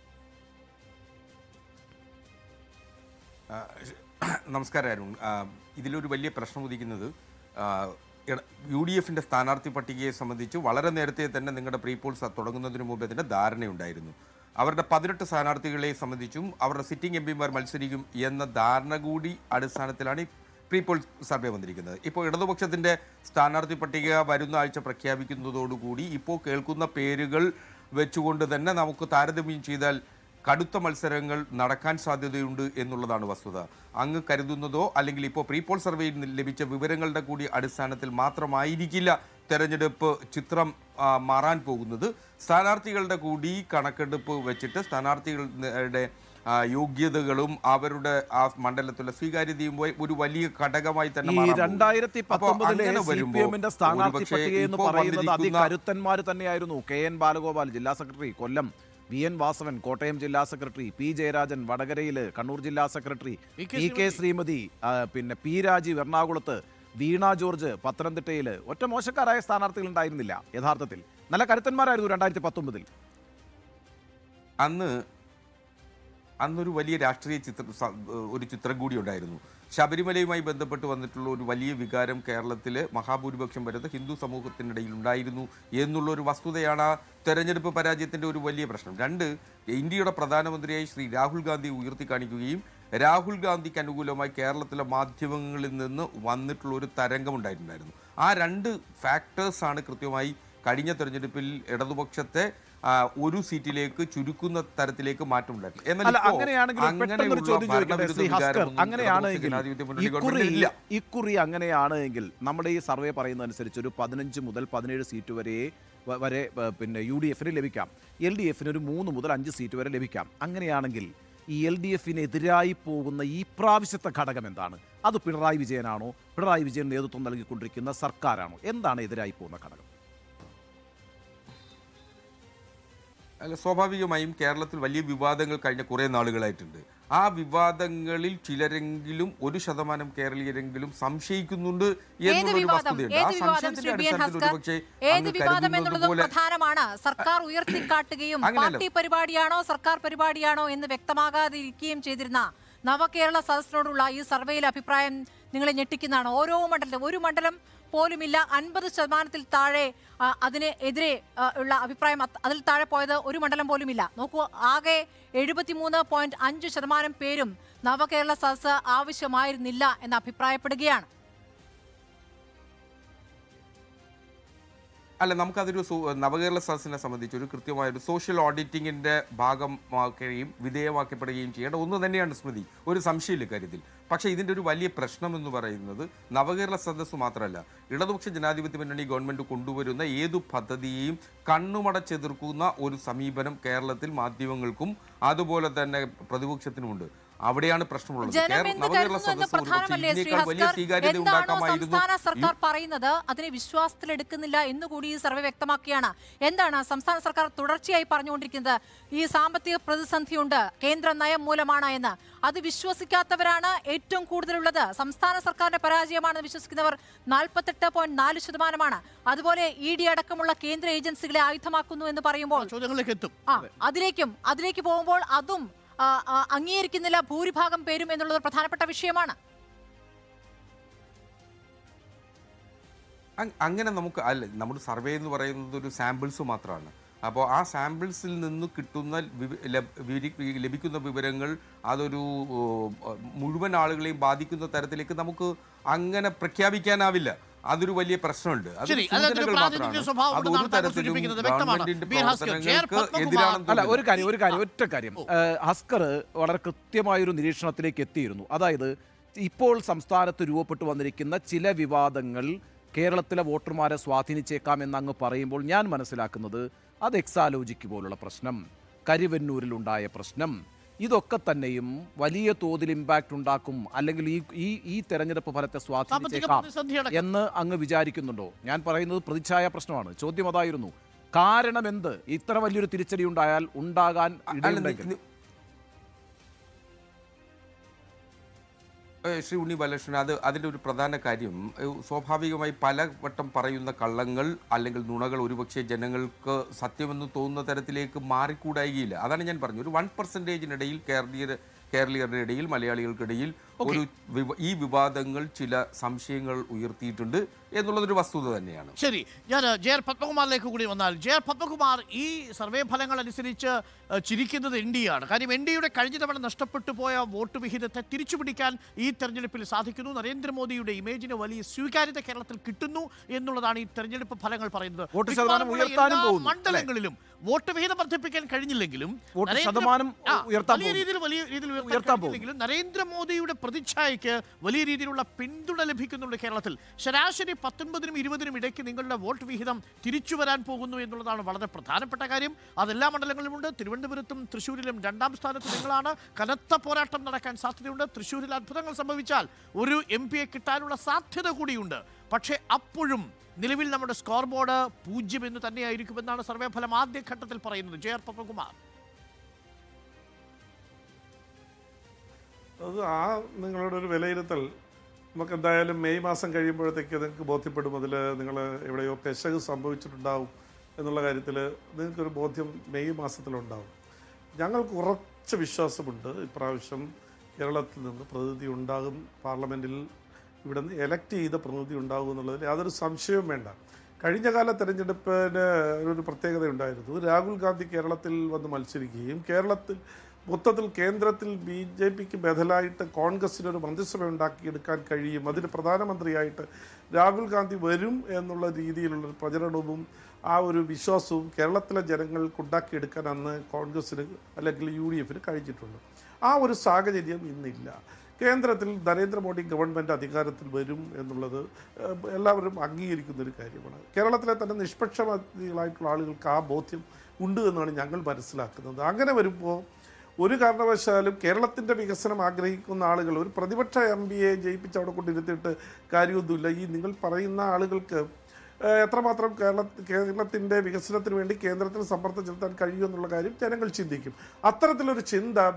ആ, നമസ്കാരം അരുൺ ആ, ഇതിലൊരു വലിയ പ്രശ്നം ഉദിക്കുന്നത് ആ, ഇട- യു ഡി എഫിന്റെ സ്ഥാനാർത്ഥി പട്ടികയെ സംബന്ധിച്ച് വളരെ നേരത്തെ തന്നെ നിങ്ങളുടെ പ്രീ പോൾസ് തുടങ്ങുന്നതിന് മുമ്പേ തന്നെ ധാരണയുണ്ടായിരുന്നു അവരുടെ പതിനെട്ട് സ്ഥാനാർത്ഥികളെ സംബന്ധിച്ചും അവരുടെ സിറ്റിംഗ് എം പിമാർ മത്സരിക്കും എന്ന ധാരണ കൂടി അടിസ്ഥാനത്തിലാണ് ഈ പ്രീ പോൾ സർവേ വന്നിരിക്കുന്നത് ഇപ്പോൾ ഇടതുപക്ഷത്തിന്റെ സ്ഥാനാർത്ഥി പട്ടിക വരുന്ന ആഴ്ച പ്രഖ്യാപിക്കുന്നതോടുകൂടി ഇപ്പോൾ കേൾക്കുന്ന പേരുകൾ വെച്ചുകൊണ്ട് തന്നെ നമുക്ക് താരതമ്യം ചെയ്താൽ കടുത്ത മത്സരങ്ങൾ നടക്കാൻ സാധ്യതയുണ്ട് എന്നുള്ളതാണ് വസ്തുത അങ്ങ് കരുതുന്നതോ അല്ലെങ്കിൽ ഇപ്പോൾ പ്രീ പോൾ സർവേയിൽ നിന്ന് ലഭിച്ച വിവരങ്ങളുടെ കൂടി അടിസ്ഥാനത്തിൽ മാത്രമായിരിക്കില്ല തെരഞ്ഞെടുപ്പ് ചിത്രം ആ, മാറാൻ പോകുന്നത് സ്ഥാനാർത്ഥികളുടെ കൂടി കണക്കെടുപ്പ് വെച്ചിട്ട് സ്ഥാനാർത്ഥികളുടെ ആ, യോഗ്യതകളും അവരുടെ ആ മണ്ഡലത്തിലെ സ്വീകാര്യതയും വ- ഒരു വലിയ ഘടകമായി തന്നെ ഈ മാറാൻ പോകുന്നു. രണ്ടായിരത്തി അപ്പോൾ പത്തൊമ്പതിലെ അങ്ങനെ സി പി വരുമ്പോൾ എമ്മിന്റെ സ്ഥാനാർത്ഥി ഒരുപക്ഷേ പട്ടിക എന്ന് ഇപ്പോൾ പറയുന്നത് വന്നിരിക്കുന്ന- അതികരുത്തന്മാർ തന്നെയായിരുന്നു കെ എൻ ബാലഗോപാൽ ജില്ലാ secretary Kollam V N Vasavan Kottayam ജില്ലാ സെക്രട്ടറി പി ജയരാജൻ വടകരയില് കണ്ണൂർ ജില്ലാ secretary V K E K Sreemathi ആ, പിന്നെ പി രാജീവ് എറണാകുളത്ത് വീണ ജോർജ് പത്തനംതിട്ടയിൽ ഒറ്റ മോശക്കാരായ സ്ഥാനാർത്ഥികൾ ഉണ്ടായിരുന്നില്ല യഥാർത്ഥത്തിൽ നല്ല കരുത്തന്മാരായിരുന്നു രണ്ടായിരത്തി പത്തൊമ്പതിൽ അന്ന് അന്നൊരു വലിയ രാഷ്ട്രീയ ചിത്ര സ- ഒരു ചിത്രം കൂടി ഉണ്ടായിരുന്നു ശബരിമലയുമായി ബന്ധപ്പെട്ട് വന്നിട്ടുള്ള ഒരു വലിയ വികാരം കേരളത്തിലെ മഹാഭൂരിപക്ഷം വരുന്ന ഹിന്ദു സമൂഹത്തിനിടയിൽ ഉണ്ടായിരുന്നു എന്നുള്ള ഒരു വസ്തുതയാണ് ആ തെരഞ്ഞെടുപ്പ് പരാജയത്തിന്റെ ഒരു വലിയ പ്രശ്നം രണ്ട് ഇന്ത്യയുടെ പ്രധാനമന്ത്രിയായി ശ്രീ രാഹുൽ ഗാന്ധി ഉയർത്തി കാണിക്കുകയും രാഹുൽ ഗാന്ധിക്ക് അനുകൂലമായി കേരളത്തിലെ മാധ്യമങ്ങളിൽ നിന്ന് വന്നിട്ടുള്ള ഒരു തരംഗമുണ്ടായിട്ടുണ്ടായിരുന്നു ആ രണ്ട് ഫാക്ടേഴ്സാണ് കൃത്യമായി കഴിഞ്ഞ തെരഞ്ഞെടുപ്പിൽ ഇടതുപക്ഷത്തെ ആ, ഒരു സീറ്റിലേക്ക് ചുരുക്കുന്ന തരത്തിലേക്ക് മാറ്റമുണ്ടായിട്ടില്ല എന്നാൽ അല്ല ഇപ്പോൾ അങ്ങനെയാണെങ്കിൽ പെട്ടെന്നൊരു അങ്ങനെയുള്ള ചോദ്യം ചോദിക്കട്ടെ ഭരണവിരുദ്ധ ശ്രീ ഹസ്കർ വികാരമൊന്നും അങ്ങനെയാണെങ്കിൽ ഇടതുപക്ഷ ജനാധിപത്യ മുന്നണി ഇക്കുറി ഗവൺമെന്റിനില്ല. ഇക്കുറി അങ്ങനെയാണ് എങ്കിൽ നമ്മുടെ ഈ സർവേ പറയുന്നതനുസരിച്ച് ഒരു പതിനഞ്ച് മുതൽ പതിനേഴ് സീറ്റ് വരെ വ- വരെ വ- പിന്നെ യു ഡി എഫിന് ലഭിക്കാം എൽ ഡി എഫിന് ഒരു മൂന്ന് മുതൽ അഞ്ച് സീറ്റ് വരെ ലഭിക്കാം അങ്ങനെയാണെങ്കിൽ ഈ എൽ ഡി എഫിനെതിരായി പോകുന്ന ഈ പ്രാവശ്യത്തെ ഘടകം എന്താണ് അത് പിണറായി വിജയനാണോ പിണറായി വിജയൻ നേതൃത്വം നൽകിക്കൊണ്ടിരിക്കുന്ന സർക്കാരാണോ എന്താണ് എതിരായി പോകുന്ന ഘടകം അല്ല സ്വാഭാവികമായും കേരളത്തിൽ വലിയ വിവാദങ്ങൾ കഴിഞ്ഞ കുറേ നാളുകളായിട്ടുണ്ട് ആ വിവാദങ്ങളിൽ ചിലരെങ്കിലും ഒരു ശതമാനം കേരളീയരെങ്കിലും സംശയിക്കുന്നുണ്ട് ഏത് എന്നുള്ളൊരു വിവാദം വസ്തുതയുണ്ട് ആ ഏത് വിവാദം സംശയത്തിന്റെ ശ്രീ ബി എൻ അടിസ്ഥാനത്തിൽ ഹസ്കർ ഒരുപക്ഷേ ഏത് അങ്ങ് വിവാദം കരുതുന്നത് എന്നുള്ളതും പോലെ പ്രധാനമാണ് സർക്കാർ ഉയർത്തിക്കാട്ടുകയും അങ്ങനെയല്ല. പാർട്ടി പരിപാടിയാണോ സർക്കാർ പരിപാടിയാണോ എന്ന് വ്യക്തമാകാതിരിക്കുകയും ചെയ്തിരുന്ന നവകേരള സദസ്സിനോടുള്ള ഈ സർവേയിലെ അഭിപ്രായം നിങ്ങളെ ഞെട്ടിക്കുന്നതാണ് ഓരോ മണ്ഡലം ഒരു മണ്ഡലം പോലുമില്ല അൻപത് ശതമാനത്തിൽ താഴെ ആ, അതിന് എതിരെ ആ, ഉള്ള അഭിപ്രായം അത്- അതിൽ താഴെ പോയത് ഒരു മണ്ഡലം പോലുമില്ല നോക്കൂ ആകെ എഴുപത്തിമൂന്ന് പോയിന്റ് അഞ്ച് ശതമാനം പേരും നവകേരള സദസ് ആവശ്യമായിരുന്നില്ല എന്ന് അഭിപ്രായപ്പെടുകയാണ് അല്ല നമുക്കതൊരു സു- നവകേരള സദസ്സിനെ സംബന്ധിച്ച് ഒരു കൃത്യമായ ഒരു സോഷ്യൽ ഓഡിറ്റിങ്ങിന്റെ ഭാഗമാക്കുകയും വിധേയമാക്കപ്പെടുകയും ചെയ്യേണ്ട ഒന്ന് തന്നെയാണ് സ്മൃതി ഒരു സംശയമില്ല കാര്യത്തിൽ പക്ഷേ ഇതിന്റെ ഒരു വലിയ പ്രശ്നം എന്ന് പറയുന്നത് നവകേരള സദസ്സ് മാത്രമല്ല ഇടതുപക്ഷ ജനാധിപത്യ മുന്നണി ഗവൺമെന്റ് കൊണ്ടുവരുന്ന ഏതു പദ്ധതിയെയും കണ്ണുമടച്ചെതിർക്കുന്ന ഒരു സമീപനം കേരളത്തിൽ മാധ്യമങ്ങൾക്കും അതുപോലെ തന്നെ പ്രതിപക്ഷത്തിനുമുണ്ട് അവിടെയാണ് പ്രശ്നമുള്ളത് ജനം കേരള- എന്ത് നവകേരള കരുതുന്നു എന്ന് സദസ്സ് ഒരുപക്ഷേ പ്രധാനമല്ലേ ശ്രീ ഇതിനേക്കാൾ വലിയ ഹസ്കർ സ്വീകാര്യത എന്താണോ ഉണ്ടാക്കാമായിരുന്നു സംസ്ഥാന സർക്കാർ പറയുന്നത് അതിനെ വിശ്വാസത്തിലെടുക്കുന്നില്ല എന്നുകൂടി ഈ സർവേ വ്യക്തമാക്കുകയാണ് എന്താണ് സംസ്ഥാന സർക്കാർ തുടർച്ചയായി പറഞ്ഞുകൊണ്ടിരിക്കുന്നത് ഈ സാമ്പത്തിക പ്രതിസന്ധിയുണ്ട് കേന്ദ്ര നയം മൂലമാണ് എന്ന് അത് വിശ്വസിക്കാത്തവരാണ് ഏറ്റവും കൂടുതലുള്ളത് സംസ്ഥാന സർക്കാരിന്റെ പരാജയമാണെന്ന് വിശ്വസിക്കുന്നവർ നാൽപ്പത്തെട്ട് പോയിന്റ് നാല് ശതമാനമാണ് അതുപോലെ ഇ ഡി അടക്കമുള്ള കേന്ദ്ര ഏജൻസികളെ ആയുധമാക്കുന്നു എന്ന് പറയുമ്പോൾ ചോദ്യങ്ങളിലേക്ക് എത്തും ആ അതിലേക്കും അതിലേക്ക് പോകുമ്പോൾ അതും ആ, ആ, അംഗീകരിക്കുന്നില്ല ഭൂരിഭാഗം പേരും എന്നുള്ളത് ഒരു പ്രധാനപ്പെട്ട വിഷയമാണ് അങ്- അങ്ങനെ നമുക്ക് അല്ല നമ്മുടെ സർവേ എന്ന് പറയുന്നത് ഒരു സാമ്പിൾസ് മാത്രമാണ് അപ്പോൾ ആ സാമ്പിൾസിൽ നിന്ന് കിട്ടുന്ന വിവ- ലഭ- വിരി- ലഭിക്കുന്ന വിവരങ്ങൾ അതൊരു ഓ, മുഴുവൻ ആളുകളെയും ബാധിക്കുന്ന തരത്തിലേക്ക് നമുക്ക് അങ്ങനെ പ്രഖ്യാപിക്കാനാവില്ല അതൊരു വലിയ പ്രശ്നമുണ്ട് അതൊരു ശരി, അതിനകത്തൊരു സൂചനകൾ പ്രാതിനിധ്യ മാത്രമാണ്. സ്വഭാവം അത് ഒരു ഉണ്ടെന്നാണ് താങ്കൾ തരത്തിലും സൂചിപ്പിക്കുന്നത്. വ്യക്തമാണ്. ഗവൺമെന്റിന്റെ ബി. ഭാസ്കർ, ജെ. ആർ. പ്രവർത്തനങ്ങൾക്ക് പത്മകുമാർ. എതിരാണെന്ന് അല്ല ഒരു തോന്നുന്നു. കാര്യം ഒരു കാര്യം ഒറ്റ കാര്യം ഏഹ്, ഹസ്കർ വളരെ കൃത്യമായൊരു നിരീക്ഷണത്തിലേക്ക് എത്തിയിരുന്നു അതായത് ഇപ്പോൾ സംസ്ഥാനത്ത് രൂപപ്പെട്ടു വന്നിരിക്കുന്ന ചില വിവാദങ്ങൾ കേരളത്തിലെ വോട്ടർമാരെ സ്വാധീനിച്ചേക്കാം എന്ന് അങ്ങ് പറയുമ്പോൾ ഞാൻ മനസ്സിലാക്കുന്നത് അത് എക്സാലോജിക്ക് പോലുള്ള പ്രശ്നം കരിവന്നൂരിലുണ്ടായ പ്രശ്നം ഇതൊക്കെ തന്നെയും വലിയ തോതിൽ ഇമ്പാക്റ്റ് ഉണ്ടാക്കും അല്ലെങ്കിൽ ഈ ഈ ഈ തെരഞ്ഞെടുപ്പ് ഫലത്തെ സ്വാധീനിച്ചേക്കാം പ്രതിസന്ധിയടക്കം. എന്ന് അങ്ങ് വിചാരിക്കുന്നുണ്ടോ ഞാൻ പറയുന്നത് പ്രതിച്ഛായ പ്രശ്നമാണ് ചോദ്യം അതായിരുന്നു കാരണം എന്ത് ഇത്ര വലിയൊരു തിരിച്ചടി ഉണ്ടായാൽ ഉണ്ടാകാൻ അല്ല, ഇടയുണ്ടെങ്കിൽ നി- ഏഹ് ശ്രീ ഉണ്ണി ബാലകൃഷ്ണൻ അത് അതിൻ്റെ ഒരു പ്രധാന കാര്യം ഏഹ് സ്വാഭാവികമായി പല വട്ടം പറയുന്ന കള്ളങ്ങൾ അല്ലെങ്കിൽ നുണകൾ ഒരുപക്ഷെ ജനങ്ങൾക്ക് സത്യമെന്ന് തോന്നുന്ന തരത്തിലേക്ക് മാറിക്കൂടായികയില്ല അതാണ് ഞാൻ പറഞ്ഞു ഒരു വൺ പെർസെൻറ്റേജിനിടയിൽ കേരളീയർ കേരളീയരുടെ ഇടയിൽ മലയാളികൾക്കിടയിൽ ഒരു വിവ- ഈ വിവാദങ്ങൾ ചില സംശയങ്ങൾ ഉയർത്തിയിട്ടുണ്ട് എന്നുള്ളതൊരു വസ്തുത തന്നെയാണ് ശരി ഞാൻ ജെ ആർ പത്മകുമാറിലേക്ക് കൂടി വന്നാൽ ജെ ആർ പത്മകുമാർ ഈ സർവേ ഫലങ്ങൾ അനുസരിച്ച് ഏഹ്, ചിരിക്കുന്നത് എൻ ഡി ആണ് കാര്യം എൻ ഡിയുടെ കഴിഞ്ഞ തവണ നഷ്ടപ്പെട്ടു പോയ വോട്ട് വിഹിതത്തെ തിരിച്ചുപിടിക്കാൻ ഈ തെരഞ്ഞെടുപ്പിൽ സാധിക്കുന്നു നരേന്ദ്രമോദിയുടെ ഇമേജിന് വലിയ സ്വീകാര്യത കേരളത്തിൽ കിട്ടുന്നു എന്നുള്ളതാണ് ഈ തെരഞ്ഞെടുപ്പ് ഫലങ്ങൾ പറയുന്നത് വോട്ട് ശതമാനം മിക്കവാറുമുള്ള ഉയർത്താനും എല്ലാ പോകുന്നു, മണ്ഡലങ്ങളിലും വോട്ട് വിഹിതം വർദ്ധിപ്പിക്കാൻ കഴിഞ്ഞില്ലെങ്കിലും വോട്ട് നരേന്ദ്ര- ശതമാനം ആ, ഉയർത്താൻ വലിയ പോകുന്നു. രീതിയിൽ വലിയ രീതിയിൽ ഉയർത്താൻ ഉയർത്താൻ പോകുന്നു. കഴിഞ്ഞില്ലെങ്കിലും നരേന്ദ്രമോദിയുടെ പ്രതിച്ഛായക്ക് വലിയ രീതിയിലുള്ള പിന്തുണ ലഭിക്കുന്നുണ്ട് കേരളത്തിൽ ശരാശരി പത്തൊൻപതിനും ഇരുപതിനും ഇടയ്ക്ക് നിങ്ങളുടെ വോട്ട് വിഹിതം തിരിച്ചു വരാൻ പോകുന്നു എന്നുള്ളതാണ് വളരെ പ്രധാനപ്പെട്ട കാര്യം അതെല്ലാ മണ്ഡലങ്ങളിലുമുണ്ട് തിരുവനന്തപുരത്തും തൃശ്ശൂരിലും രണ്ടാം സ്ഥാനത്ത് നിങ്ങളാണ് കനത്ത പോരാട്ടം നടക്കാൻ സാധ്യതയുണ്ട് തൃശ്ശൂരിൽ അത്ഭുതങ്ങൾ സംഭവിച്ചാൽ ഒരു എം പിയെ കിട്ടാനുള്ള സാധ്യത കൂടിയുണ്ട് പക്ഷേ അപ്പോഴും നിലവിൽ നമ്മുടെ സ്കോർ ബോർഡ് പൂജ്യം എന്ന് തന്നെയായിരിക്കുമെന്നാണ് സർവേ ഫലം ആദ്യഘട്ടത്തിൽ പറയുന്നത് ജെ ആർ പത്മകുമാർ അത് ആ നിങ്ങളുടെ ഒരു വിലയിരുത്തൽ നമുക്ക് എന്തായാലും മെയ് മാസം കഴിയുമ്പോഴത്തേക്ക് നിങ്ങൾക്ക് ബോധ്യപ്പെടും അതിൽ നിങ്ങൾ എവിടെയോ പെശക് സംഭവിച്ചിട്ടുണ്ടാവും എന്നുള്ള കാര്യത്തിൽ നിങ്ങൾക്കൊരു ബോധ്യം മെയ് മാസത്തിലുണ്ടാവും ഞങ്ങൾക്ക് ഉറച്ച വിശ്വാസമുണ്ട് ഇപ്രാവശ്യം കേരളത്തിൽ നിന്ന് പ്രതിനിധി ഉണ്ടാകും പാർലമെൻറ്റിൽ ഇവിടെ നിന്ന് എലക്ട് ചെയ്ത പ്രതിനിധി ഉണ്ടാകും എന്നുള്ളതിൽ യാതൊരു സംശയവും വേണ്ട കഴിഞ്ഞ കാല തെരഞ്ഞെടുപ്പിന് ഒരു പ്രത്യേകത ഉണ്ടായിരുന്നു രാഹുൽ ഗാന്ധി കേരളത്തിൽ വന്ന് മത്സരിക്കുകയും കേരളത്തിൽ മൊത്തത്തിൽ കേന്ദ്രത്തിൽ ബി ജെ പിക്ക് ബദലായിട്ട് കോൺഗ്രസിന് ഒരു മന്ത്രിസഭ ഉണ്ടാക്കിയെടുക്കാൻ കഴിയും അതിന് പ്രധാനമന്ത്രിയായിട്ട് രാഹുൽ ഗാന്ധി വരും എന്നുള്ള രീതിയിലുള്ള ഒരു പ്രചരണവും ആ ഒരു വിശ്വാസവും കേരളത്തിലെ ജനങ്ങൾക്ക് ഉണ്ടാക്കിയെടുക്കാൻ അന്ന് കോൺഗ്രസിന് അല്ലെങ്കിൽ യു ഡി എഫിന് കഴിഞ്ഞിട്ടുണ്ട് ആ ഒരു സാഹചര്യം ഇന്നില്ല കേന്ദ്രത്തിൽ നരേന്ദ്രമോദി ഗവൺമെൻറ് അധികാരത്തിൽ വരും എന്നുള്ളത് ഏഹ്, എല്ലാവരും അംഗീകരിക്കുന്ന ഒരു കാര്യമാണ് കേരളത്തിലെ തന്നെ നിഷ്പക്ഷപാതികളായിട്ടുള്ള ആളുകൾക്ക് ആ ബോധ്യം ഉണ്ട് എന്നാണ് ഞങ്ങൾ മനസ്സിലാക്കുന്നത് അങ്ങനെ വരുമ്പോൾ ഒരു കാരണവശാലും കേരളത്തിൻ്റെ വികസനം ആഗ്രഹിക്കുന്ന ആളുകൾ ഒരു പ്രതിപക്ഷ എം പിയെ ജയിപ്പിച്ച് അവിടെ കൊണ്ടിരുത്തിയിട്ട് കാര്യമൊന്നുമില്ല ഈ നിങ്ങൾ പറയുന്ന ആളുകൾക്ക് ഏഹ്, എത്രമാത്രം കേരള കേരളത്തിൻ്റെ വികസനത്തിന് വേണ്ടി കേന്ദ്രത്തിന് സമ്മർദ്ദം ചെലുത്താൻ കഴിയുമെന്നുള്ള കാര്യം ജനങ്ങൾ ചിന്തിക്കും അത്തരത്തിലൊരു ചിന്ത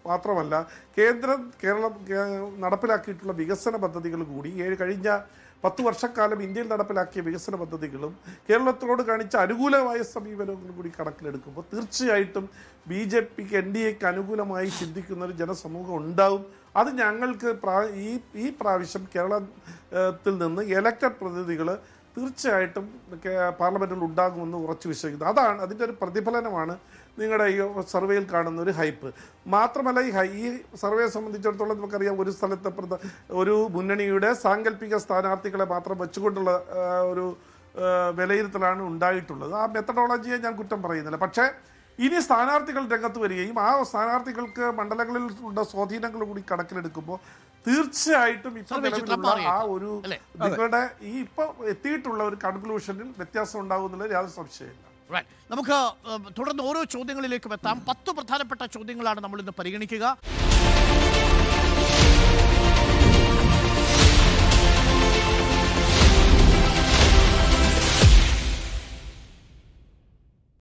മാത്രമല്ല കേന്ദ്രം കേരളം കേ- നടപ്പിലാക്കിയിട്ടുള്ള വികസന പദ്ധതികൾ കൂടി ഏഴ് കഴിഞ്ഞ പത്ത് വർഷക്കാലം ഇന്ത്യയിൽ നടപ്പിലാക്കിയ വികസന പദ്ധതികളും കേരളത്തോട് കാണിച്ച അനുകൂലമായ സമീപനങ്ങളും കൂടി കണക്കിലെടുക്കുമ്പോൾ തീർച്ചയായിട്ടും ബി ജെ പിക്ക് എൻ ഡി എക്ക് അനുകൂലമായി ചിന്തിക്കുന്ന ഒരു ജനസമൂഹം ഉണ്ടാവും അത് ഞങ്ങൾക്ക് പ്രാ- ഈ ഈ പ്രാവശ്യം കേരളത്തിൽ നിന്ന് എലക്റ്റഡ് പ്രതിനിധികൾ തീർച്ചയായിട്ടും കേ- പാർലമെന്റിൽ ഉണ്ടാകുമെന്ന് ഉറച്ചു വിശ്വസിക്കുന്നു അതാണ് അതിൻ്റെ ഒരു പ്രതിഫലനമാണ് നിങ്ങളുടെ ഈ സർവേയിൽ കാണുന്ന ഒരു ഹൈപ്പ് മാത്രമല്ല ഈ ഹൈ ഈ സർവേയെ സംബന്ധിച്ചിടത്തോളം നമുക്കറിയാം ഒരു സ്ഥലത്തെ പ്രധ- ഒരു മുന്നണിയുടെ സാങ്കല്പിക സ്ഥാനാർത്ഥികളെ മാത്രം വെച്ചുകൊണ്ടുള്ള ആ, ഒരു ആ, വിലയിരുത്തലാണ് ഉണ്ടായിട്ടുള്ളത് ആ മെത്തഡോളജിയെ ഞാൻ കുറ്റം പറയുന്നില്ല പക്ഷേ ഇനി സ്ഥാനാർത്ഥികൾ രംഗത്ത് വരികയും ആ സ്ഥാനാർത്ഥികൾക്ക് മണ്ഡലങ്ങളിൽ ഉള്ള സ്വാധീനങ്ങൾ കൂടി കണക്കിലെടുക്കുമ്പോൾ തീർച്ചയായിട്ടും ഇപ്പൊ സർവേ ചിത്രം നിലവിലുള്ള ആ മാറിയേക്കും. ഒരു അല്ലേ? നിങ്ങളുടെ ഈ ഇപ്പൊ എത്തിയിട്ടുള്ള ഒരു കൺക്ലൂഷനിൽ വ്യത്യാസം ഉണ്ടാകുന്നില്ല യാതൊരു സംശയമില്ല Right. നമുക്ക് ഏഹ്, തുടർന്ന് ഓരോ ചോദ്യങ്ങളിലേക്കും എത്താം പത്ത് പ്രധാനപ്പെട്ട ചോദ്യങ്ങളാണ് നമ്മൾ ഇന്ന് പരിഗണിക്കുക